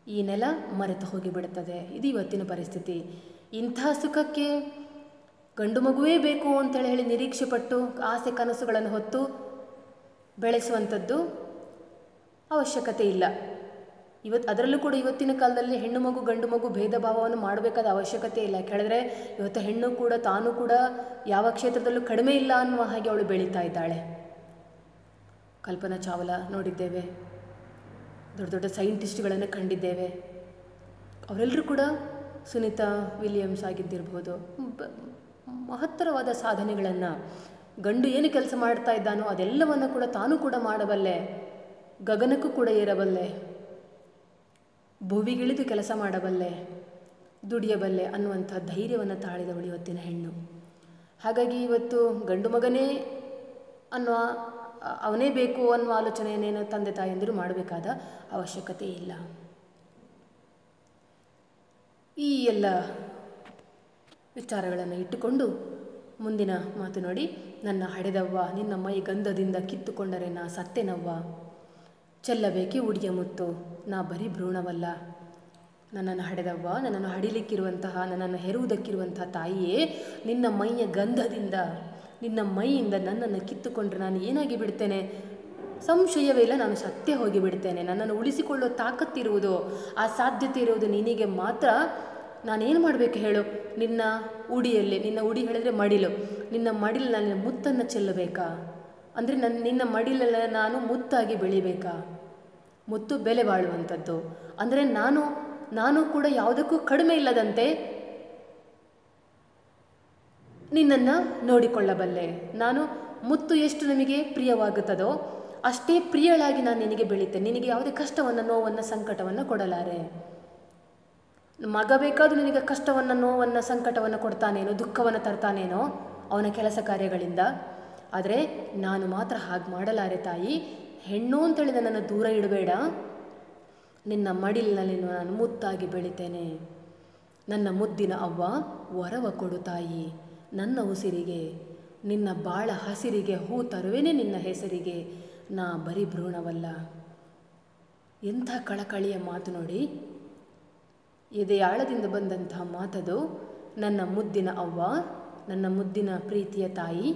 ಈ ನೆಲ ಮರೆತು ಹೋಗಿಬಿಡುತ್ತದೆ ಇದು ಇವತ್ತಿನ ಪರಿಸ್ಥಿತಿ ಇಂಥ ಸುಖಕ್ಕೆ ಗಂಡು ಮಗುವೇ ಬೇಕು ಅಂತೇಳಿ ಹೇಳಿ ನಿರೀಕ್ಷೆ ಪಟ್ಟು ಆಸೆ ಕನಸುಗಳನ್ನು ಹೊತ್ತು ಬೆಳೆಸುವಂಥದ್ದು ಅವಶ್ಯಕತೆ ಇಲ್ಲ ಇವತ್ತು ಅದರಲ್ಲೂ ಕೂಡ ಇವತ್ತಿನ ಕಾಲದಲ್ಲಿ ಹೆಣ್ಣು ಮಗು ಗಂಡು ಮಗು ಭೇದ ಭಾವವನ್ನು ಮಾಡಬೇಕಾದ ಅವಶ್ಯಕತೆ ಇಲ್ಲ ಕೇಳಿದ್ರೆ ಇವತ್ತು ಹೆಣ್ಣು ಕೂಡ ತಾನು ಕೂಡ ಯಾವ ಕ್ಷೇತ್ರದಲ್ಲೂ ಕಡಿಮೆ ಇಲ್ಲ ಅನ್ನುವ ಹಾಗೆ ಅವಳು ಬೆಳೀತಾ ಇದ್ದಾಳೆ ಕಲ್ಪನಾ ಚಾವ್ಲಾ ನೋಡಿದ್ದೇವೆ ದೊಡ್ಡ ದೊಡ್ಡ ಸೈಂಟಿಸ್ಟ್ಗಳನ್ನು ಕಂಡಿದ್ದೇವೆ ಅವರೆಲ್ಲರೂ ಕೂಡ ಸುನೀತಾ ವಿಲಿಯಮ್ಸ್ ಆಗಿದ್ದಿರ್ಬೋದು ಬ- ಮಹತ್ತರವಾದ ಸಾಧನೆಗಳನ್ನು ಗಂಡು ಏನು ಕೆಲಸ ಮಾಡ್ತಾ ಇದ್ದಾನೋ ಅದೆಲ್ಲವನ್ನು ಕೂಡ ತಾನು ಕೂಡ ಮಾಡಬಲ್ಲೆ ಗಗನಕ್ಕೂ ಕೂಡ ಏರಬಲ್ಲೆ ಭುವಿಗಿಳಿದು ಕೆಲಸ ಮಾಡಬಲ್ಲೆ ದುಡಿಯಬಲ್ಲೆ ಅನ್ನುವಂಥ ಧೈರ್ಯವನ್ನು ತಾಳಿದವಳು ಇವತ್ತಿನ ಹೆಣ್ಣು ಹಾಗಾಗಿ ಇವತ್ತು ಗಂಡು ಮಗನೇ ಅನ್ನುವ ಅ- ಅವನೇ ಬೇಕು ಅನ್ನುವ ಆಲೋಚನೆಯನ್ನೇನು ತಂದೆ ತಾಯಂದಿರು ಮಾಡಬೇಕಾದ ಅವಶ್ಯಕತೆ ಇಲ್ಲ ಈ ಎಲ್ಲ ವಿಚಾರಗಳನ್ನು ಇಟ್ಟುಕೊಂಡು ಮುಂದಿನ ಮಾತು ನೋಡಿ ನನ್ನ ಹಡೆದವ್ವ ನಿನ್ನ ಮೈ ಗಂಧದಿಂದ ಕಿತ್ತುಕೊಂಡರೆ ನಾ ಸತ್ತೆನವ್ವ ಚೆಲ್ಲಬೇಕೆ ಉಡಿಯ ಮುತ್ತು ನಾ ಬರೀ ಭ್ರೂಣವಲ್ಲ ನನ್ನನ್ನು ಹಡೆದವ್ವ ನನ್ನನ್ನು ಹಡಿಲಿಕ್ಕಿರುವಂತಹ ನನ್ನನ್ನು ಹೆರುವುದಕ್ಕಿರುವಂತಹ ತಾಯಿಯೇ ನಿನ್ನ ಮೈಯ ಗಂಧದಿಂದ ನಿನ್ನ ಮೈಯಿಂದ ನನ್ನನ್ನು ಕಿತ್ತುಕೊಂಡ್ರೆ ನಾನು ಏನಾಗಿ ಬಿಡ್ತೇನೆ ಸಂಶಯವೇ ಇಲ್ಲ ನಾನು ಸತ್ಯ ಹೋಗಿ ಬಿಡ್ತೇನೆ ನನ್ನನ್ನು ಉಳಿಸಿಕೊಳ್ಳೋ ತಾಕತ್ತಿರುವುದು ಆ ಸಾಧ್ಯತೆ ಇರುವುದು ನಿನಗೆ ಮಾತ್ರ ನಾನೇನು ಮಾಡಬೇಕು ಹೇಳು ನಿನ್ನ ಉಡಿಯಲ್ಲಿ ನಿನ್ನ ಉಡಿ ಹೇಳಿದ್ರೆ ಮಡಿಲು ನಿನ್ನ ಮಡಿಲು ನನ್ನ ಮುತ್ತನ್ನು ಚೆಲ್ಲಬೇಕಾ ಅಂದರೆ ನನ್ನ ನಿನ್ನ ಮಡಿಲಲ್ಲಿ ನಾನು ಮುತ್ತಾಗಿ ಬೆಳಿಬೇಕಾ ಮುತ್ತು ಬೆಲೆ ಬಾಳುವಂಥದ್ದು ಅಂದರೆ ನಾನು ನಾನು ಕೂಡ ಯಾವುದಕ್ಕೂ ಕಡಿಮೆ ಇಲ್ಲದಂತೆ ನಿನ್ನನ್ನು ನೋಡಿಕೊಳ್ಳಬಲ್ಲೆ ನಾನು ಮುತ್ತು ಎಷ್ಟು ನಮಗೆ ಪ್ರಿಯವಾಗುತ್ತದೋ ಅಷ್ಟೇ ಪ್ರಿಯಳಾಗಿ ನಾನು ನಿನಗೆ ಬೆಳೀತೇನೆ ನಿನಗೆ ಯಾವುದೇ ಕಷ್ಟವನ್ನು ನೋವನ್ನು ಸಂಕಟವನ್ನು ಕೊಡಲಾರೆ ಮಗ ಬೇಕಾದರೂ ನಿನಗೆ ಕಷ್ಟವನ್ನು ನೋವನ್ನು ಸಂಕಟವನ್ನು ಕೊಡ್ತಾನೇನೋ ದುಃಖವನ್ನು ತರ್ತಾನೇನೋ ಅವನ ಕೆಲಸ ಕಾರ್ಯಗಳಿಂದ ಆದರೆ ನಾನು ಮಾತ್ರ ಹಾಗೆ ಮಾಡಲಾರೆ ತಾಯಿ ಹೆಣ್ಣು ಅಂತೇಳಿ ನನ್ನನ್ನು ದೂರ ಇಡಬೇಡ ನಿನ್ನ ಮಡಿಲಿನಲ್ಲಿ ನಾನು ಮುತ್ತಾಗಿ ಬೆಳಿತೇನೆ ನನ್ನ ಮುದ್ದಿನ ಅವ್ವ ವರವ ಕೊಡು ತಾಯಿ ನನ್ನ ಉಸಿರಿಗೆ ನಿನ್ನ ಬಾಳ ಹಸಿರಿಗೆ ಹೂ ತರುವೆನೆ ನಿನ್ನ ಹೆಸರಿಗೆ ನಾ ಬರೀ ಭ್ರೂಣವಲ್ಲ ಎಂಥ ಕಳಕಳಿಯ ಮಾತು ನೋಡಿ ಎದೆಯಾಳದಿಂದ ಬಂದಂತಹ ಮಾತದು ನನ್ನ ಮುದ್ದಿನ ಅವ್ವ ನನ್ನ ಮುದ್ದಿನ ಪ್ರೀತಿಯ ತಾಯಿ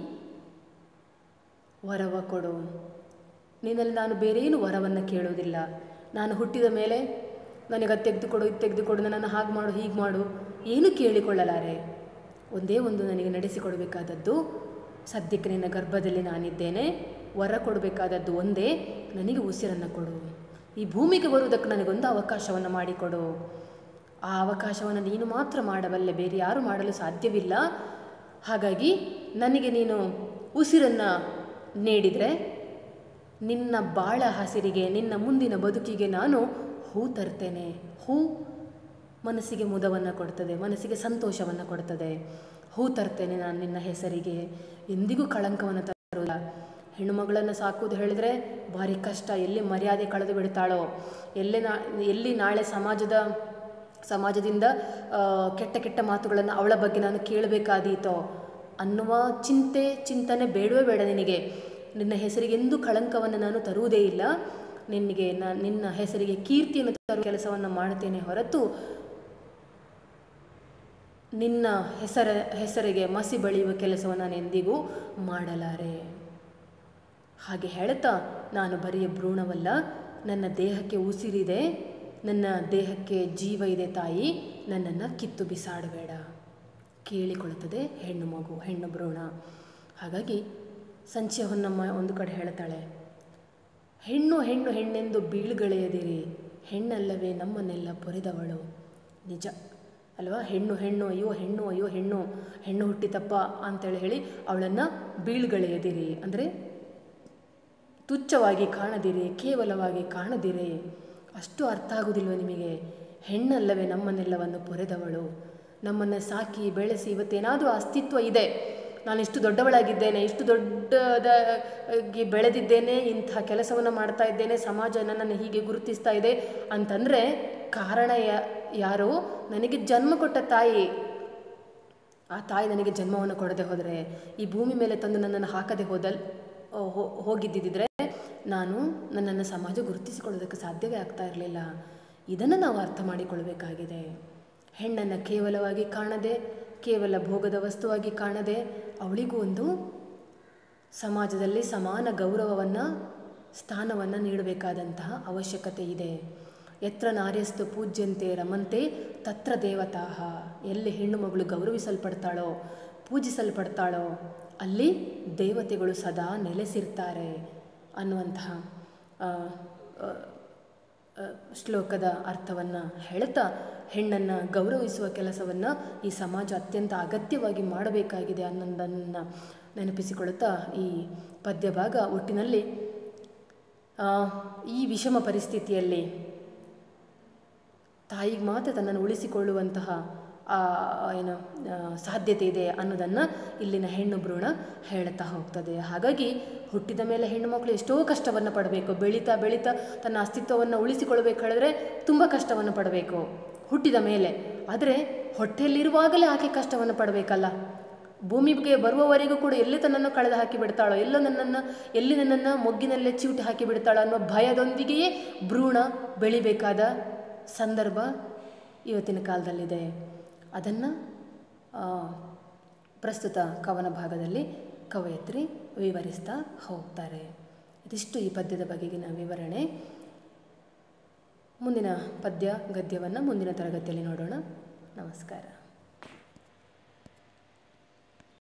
ವರವ ಕೊಡು ನಿನ್ನಲ್ಲಿ ನಾನು ಬೇರೇನು ವರವನ್ನು ಕೇಳೋದಿಲ್ಲ ನಾನು ಹುಟ್ಟಿದ ಮೇಲೆ ನನಗೆ ಅದು ತೆಗೆದುಕೊಡು ಇದು ತೆಗೆದುಕೊಡು ನನ್ನನ್ನು ಹಾಗೆ ಮಾಡು ಹೀಗೆ ಮಾಡು ಏನು ಕೇಳಿಕೊಳ್ಳಲಾರೆ ಒಂದೇ ಒಂದು ನನಗೆ ನಡೆಸಿಕೊಡಬೇಕಾದದ್ದು ಸದ್ಯಕ್ಕೆ ನಿನ್ನ ಗರ್ಭದಲ್ಲಿ ನಾನಿದ್ದೇನೆ ವರ ಕೊಡಬೇಕಾದದ್ದು ಒಂದೇ ನನಗೆ ಉಸಿರನ್ನು ಕೊಡು ಈ ಭೂಮಿಗೆ ಬರುವುದಕ್ಕೆ ನನಗೊಂದು ಅವಕಾಶವನ್ನು ಮಾಡಿಕೊಡು ಆ ಅವಕಾಶವನ್ನು ನೀನು ಮಾತ್ರ ಮಾಡಬಲ್ಲೆ ಬೇರೆ ಯಾರು ಮಾಡಲು ಸಾಧ್ಯವಿಲ್ಲ ಹಾಗಾಗಿ ನನಗೆ ನೀನು ಉಸಿರನ್ನು ನೀಡಿದರೆ ನಿನ್ನ ಬಾಳ ಹಸಿರಿಗೆ ನಿನ್ನ ಮುಂದಿನ ಬದುಕಿಗೆ ನಾನು ಹೂ ತರ್ತೇನೆ ಹೂ ಮನಸ್ಸಿಗೆ ಮುದವನ್ನು ಕೊಡ್ತದೆ ಮನಸ್ಸಿಗೆ ಸಂತೋಷವನ್ನು ಕೊಡ್ತದೆ ಹೂ ತರ್ತೇನೆ ನಾನು ನಿನ್ನ ಹೆಸರಿಗೆ ಎಂದಿಗೂ ಕಳಂಕವನ್ನು ತರೋಲ್ಲ ಹೆಣ್ಣು ಮಗಳನ್ನು ಸಾಕುವುದು ಹೇಳಿದರೆ ಭಾರಿ ಕಷ್ಟ ಎಲ್ಲಿ ಮರ್ಯಾದೆ ಕಳೆದು ಬಿಡ್ತಾಳೋ ಎಲ್ಲೇ ನಾ ಎಲ್ಲಿ ನಾಳೆ ಸಮಾಜದ ಸಮಾಜದಿಂದ ಆ, ಕೆಟ್ಟ ಕೆಟ್ಟ ಮಾತುಗಳನ್ನು ಅವಳ ಬಗ್ಗೆ ನಾನು ಕೇಳಬೇಕಾದೀತೋ ಅನ್ನುವ ಚಿಂತೆ ಚಿಂತನೆ ಬೇಡವೇ ಬೇಡ ನಿನಗೆ ನಿನ್ನ ಹೆಸರಿಗೆ ಎಂದೂ ಕಳಂಕವನ್ನು ನಾನು ತರುವುದೇ ಇಲ್ಲ ನಿನಗೆ ನಾನು ನಿನ್ನ ಹೆಸರಿಗೆ ಕೀರ್ತಿಯನ್ನು ತರುವ ಕೆಲಸವನ್ನು ಮಾಡ್ತೇನೆ ಹೊರತು ನಿನ್ನ ಹೆಸರ ಹೆಸರಿಗೆ ಮಸಿ ಬಳಿಯುವ ಕೆಲಸವನ್ನು ನಾನು ಎಂದಿಗೂ ಮಾಡಲಾರೆ ಹಾಗೆ ಹೇಳುತ್ತಾ ನಾನು ಬರೀ ಭ್ರೂಣವಲ್ಲ ನನ್ನ ದೇಹಕ್ಕೆ ಉಸಿರಿದೆ ನನ್ನ ದೇಹಕ್ಕೆ ಜೀವ ಇದೆ ತಾಯಿ ನನ್ನನ್ನು ಕಿತ್ತು ಬಿಸಾಡಬೇಡ ಕೇಳಿಕೊಳ್ಳುತ್ತದೆ ಹೆಣ್ಣು ಮಗು ಹೆಣ್ಣು ಭ್ರೂಣ ಹಾಗಾಗಿ ಸಂಚೆ ಹೊನ್ನಮ್ಮ ಒಂದು ಕಡೆ ಹೇಳ್ತಾಳೆ ಹೆಣ್ಣು ಹೆಣ್ಣು ಹೆಣ್ಣೆಂದು ಬೀಳುಗಳೆಯದಿರಿ ಹೆಣ್ಣಲ್ಲವೇ ನಮ್ಮನ್ನೆಲ್ಲ ಪೊರೆದವಳು ನಿಜ ಅಲ್ವಾ ಹೆಣ್ಣು ಹೆಣ್ಣು ಅಯ್ಯೋ ಹೆಣ್ಣು ಅಯ್ಯೋ ಹೆಣ್ಣು ಹೆಣ್ಣು ಹುಟ್ಟಿತಪ್ಪ ಅಂತೇಳಿ ಹೇಳಿ ಅವಳನ್ನು ಬೀಳ್ಗಳೆಯದಿರಿ ಅಂದರೆ ತುಚ್ಛವಾಗಿ ಕಾಣದಿರಿ ಕೇವಲವಾಗಿ ಕಾಣದಿರಿ ಅಷ್ಟು ಅರ್ಥ ಆಗುವುದಿಲ್ವ ನಿಮಗೆ ಹೆಣ್ಣಲ್ಲವೇ ನಮ್ಮನ್ನೆಲ್ಲವನ್ನು ಪೊರೆದವಳು ನಮ್ಮನ್ನು ಸಾಕಿ ಬೆಳೆಸಿ ಇವತ್ತೇನಾದರೂ ಅಸ್ತಿತ್ವ ಇದೆ ನಾನು ಇಷ್ಟು ದೊಡ್ಡವಳಾಗಿದ್ದೇನೆ ಇಷ್ಟು ದೊಡ್ಡದಾಗಿ ಬೆಳೆದಿದ್ದೇನೆ ಇಂಥ ಕೆಲಸವನ್ನು ಮಾಡ್ತಾ ಇದ್ದೇನೆ ಸಮಾಜ ನನ್ನನ್ನು ಹೀಗೆ ಗುರುತಿಸ್ತಾ ಇದೆ ಅಂತಂದರೆ ಕಾರಣ ಯಾ- ಯಾರೋ ನನಗೆ ಜನ್ಮ ಕೊಟ್ಟ ತಾಯಿ ಆ ತಾಯಿ ನನಗೆ ಜನ್ಮವನ್ನು ಕೊಡದೆ ಹೋದರೆ ಈ ಭೂಮಿ ಮೇಲೆ ತಂದು ನನ್ನನ್ನು ಹಾಕದೆ ಹೋದಲ್ ಹೋಗಿದ್ದಿದ್ರೆ ನಾನು ನನ್ನನ್ನು ಸಮಾಜ ಗುರುತಿಸಿಕೊಳ್ಳೋದಕ್ಕೆ ಸಾಧ್ಯವೇ ಆಗ್ತಾ ಇರಲಿಲ್ಲ ಇದನ್ನು ನಾವು ಅರ್ಥ ಮಾಡಿಕೊಳ್ಬೇಕಾಗಿದೆ ಹೆಣ್ಣನ್ನು ಕೇವಲವಾಗಿ ಕಾಣದೆ ಕೇವಲ ಭೋಗದ ವಸ್ತುವಾಗಿ ಕಾಣದೆ ಅವಳಿಗೂ ಒಂದು ಸಮಾಜದಲ್ಲಿ ಸಮಾನ ಗೌರವವನ್ನು ಸ್ಥಾನವನ್ನು ನೀಡಬೇಕಾದಂತಹ ಅವಶ್ಯಕತೆ ಇದೆ ಎತ್ರ ನಾರ್ಯಸ್ತು ಪೂಜ್ಯಂತೆ ರಮಂತೆ ತತ್ರ ದೇವತಾಹ ಎಲ್ಲಿ ಹೆಣ್ಣು ಮಗಳು ಗೌರವಿಸಲ್ಪಡ್ತಾಳೋ ಪೂಜಿಸಲ್ಪಡ್ತಾಳೋ ಅಲ್ಲಿ ದೇವತೆಗಳು ಸದಾ ನೆಲೆಸಿರ್ತಾರೆ ಅನ್ನುವಂತಹ ಆ, ಆ, ಆ, ಶ್ಲೋಕದ ಅರ್ಥವನ್ನು ಹೇಳ್ತಾ ಹೆಣ್ಣನ್ನು ಗೌರವಿಸುವ ಕೆಲಸವನ್ನು ಈ ಸಮಾಜ ಅತ್ಯಂತ ಅಗತ್ಯವಾಗಿ ಮಾಡಬೇಕಾಗಿದೆ ಅನ್ನೋದನ್ನು ನೆನಪಿಸಿಕೊಳ್ಳುತ್ತಾ ಈ ಪದ್ಯ ಭಾಗ ಒಟ್ಟಿನಲ್ಲಿ ಆ, ಈ ವಿಷಮ ಪರಿಸ್ಥಿತಿಯಲ್ಲಿ ತಾಯಿಗೆ ಮಾತ್ರ ತನ್ನನ್ನು ಉಳಿಸಿಕೊಳ್ಳುವಂತಹ ಆ, ಏನು ಆ, ಸಾಧ್ಯತೆ ಇದೆ ಅನ್ನೋದನ್ನು ಇಲ್ಲಿನ ಹೆಣ್ಣು ಭ್ರೂಣ ಹೇಳ್ತಾ ಹೋಗ್ತದೆ ಹಾಗಾಗಿ ಹುಟ್ಟಿದ ಮೇಲೆ ಹೆಣ್ಣು ಮಕ್ಕಳು ಎಷ್ಟೋ ಕಷ್ಟವನ್ನು ಪಡಬೇಕು ಬೆಳೀತಾ ಬೆಳೀತಾ ತನ್ನ ಅಸ್ತಿತ್ವವನ್ನು ಉಳಿಸಿಕೊಳ್ಬೇಕು ಹೇಳಿದ್ರೆ ತುಂಬ ಕಷ್ಟವನ್ನು ಪಡಬೇಕು ಹುಟ್ಟಿದ ಮೇಲೆ ಆದರೆ ಹೊಟ್ಟೆಯಲ್ಲಿರುವಾಗಲೇ ಆಕೆ ಕಷ್ಟವನ್ನು ಪಡಬೇಕಲ್ಲ ಭೂಮಿಗೆ ಬರುವವರೆಗೂ ಕೂಡ ಎಲ್ಲಿ ತನ್ನನ್ನು ಕಳೆದು ಹಾಕಿ ಬಿಡ್ತಾಳೋ ಎಲ್ಲೋ ನನ್ನನ್ನು ಎಲ್ಲಿ ನನ್ನನ್ನು ಮೊಗ್ಗಿನಲ್ಲೇ ಚಿವುಟಿ ಹಾಕಿ ಬಿಡ್ತಾಳೋ ಅನ್ನೋ ಭಯದೊಂದಿಗೆಯೇ ಭ್ರೂಣ ಬೆಳಿಬೇಕಾದ ಸಂದರ್ಭ ಇವತ್ತಿನ ಕಾಲದಲ್ಲಿದೆ ಅದನ್ನು ಪ್ರಸ್ತುತ ಕವನ ಭಾಗದಲ್ಲಿ ಕವಯತ್ರಿ ವಿವರಿಸ್ತಾ ಹೋಗ್ತಾರೆ ಇದಿಷ್ಟು ಈ ಪದ್ಯದ ಬಗೆಗಿನ ವಿವರಣೆ ಮುಂದಿನ ಪದ್ಯ ಗದ್ಯವನ್ನು ಮುಂದಿನ ತರಗತಿಯಲ್ಲಿ ನೋಡೋಣ ನಮಸ್ಕಾರ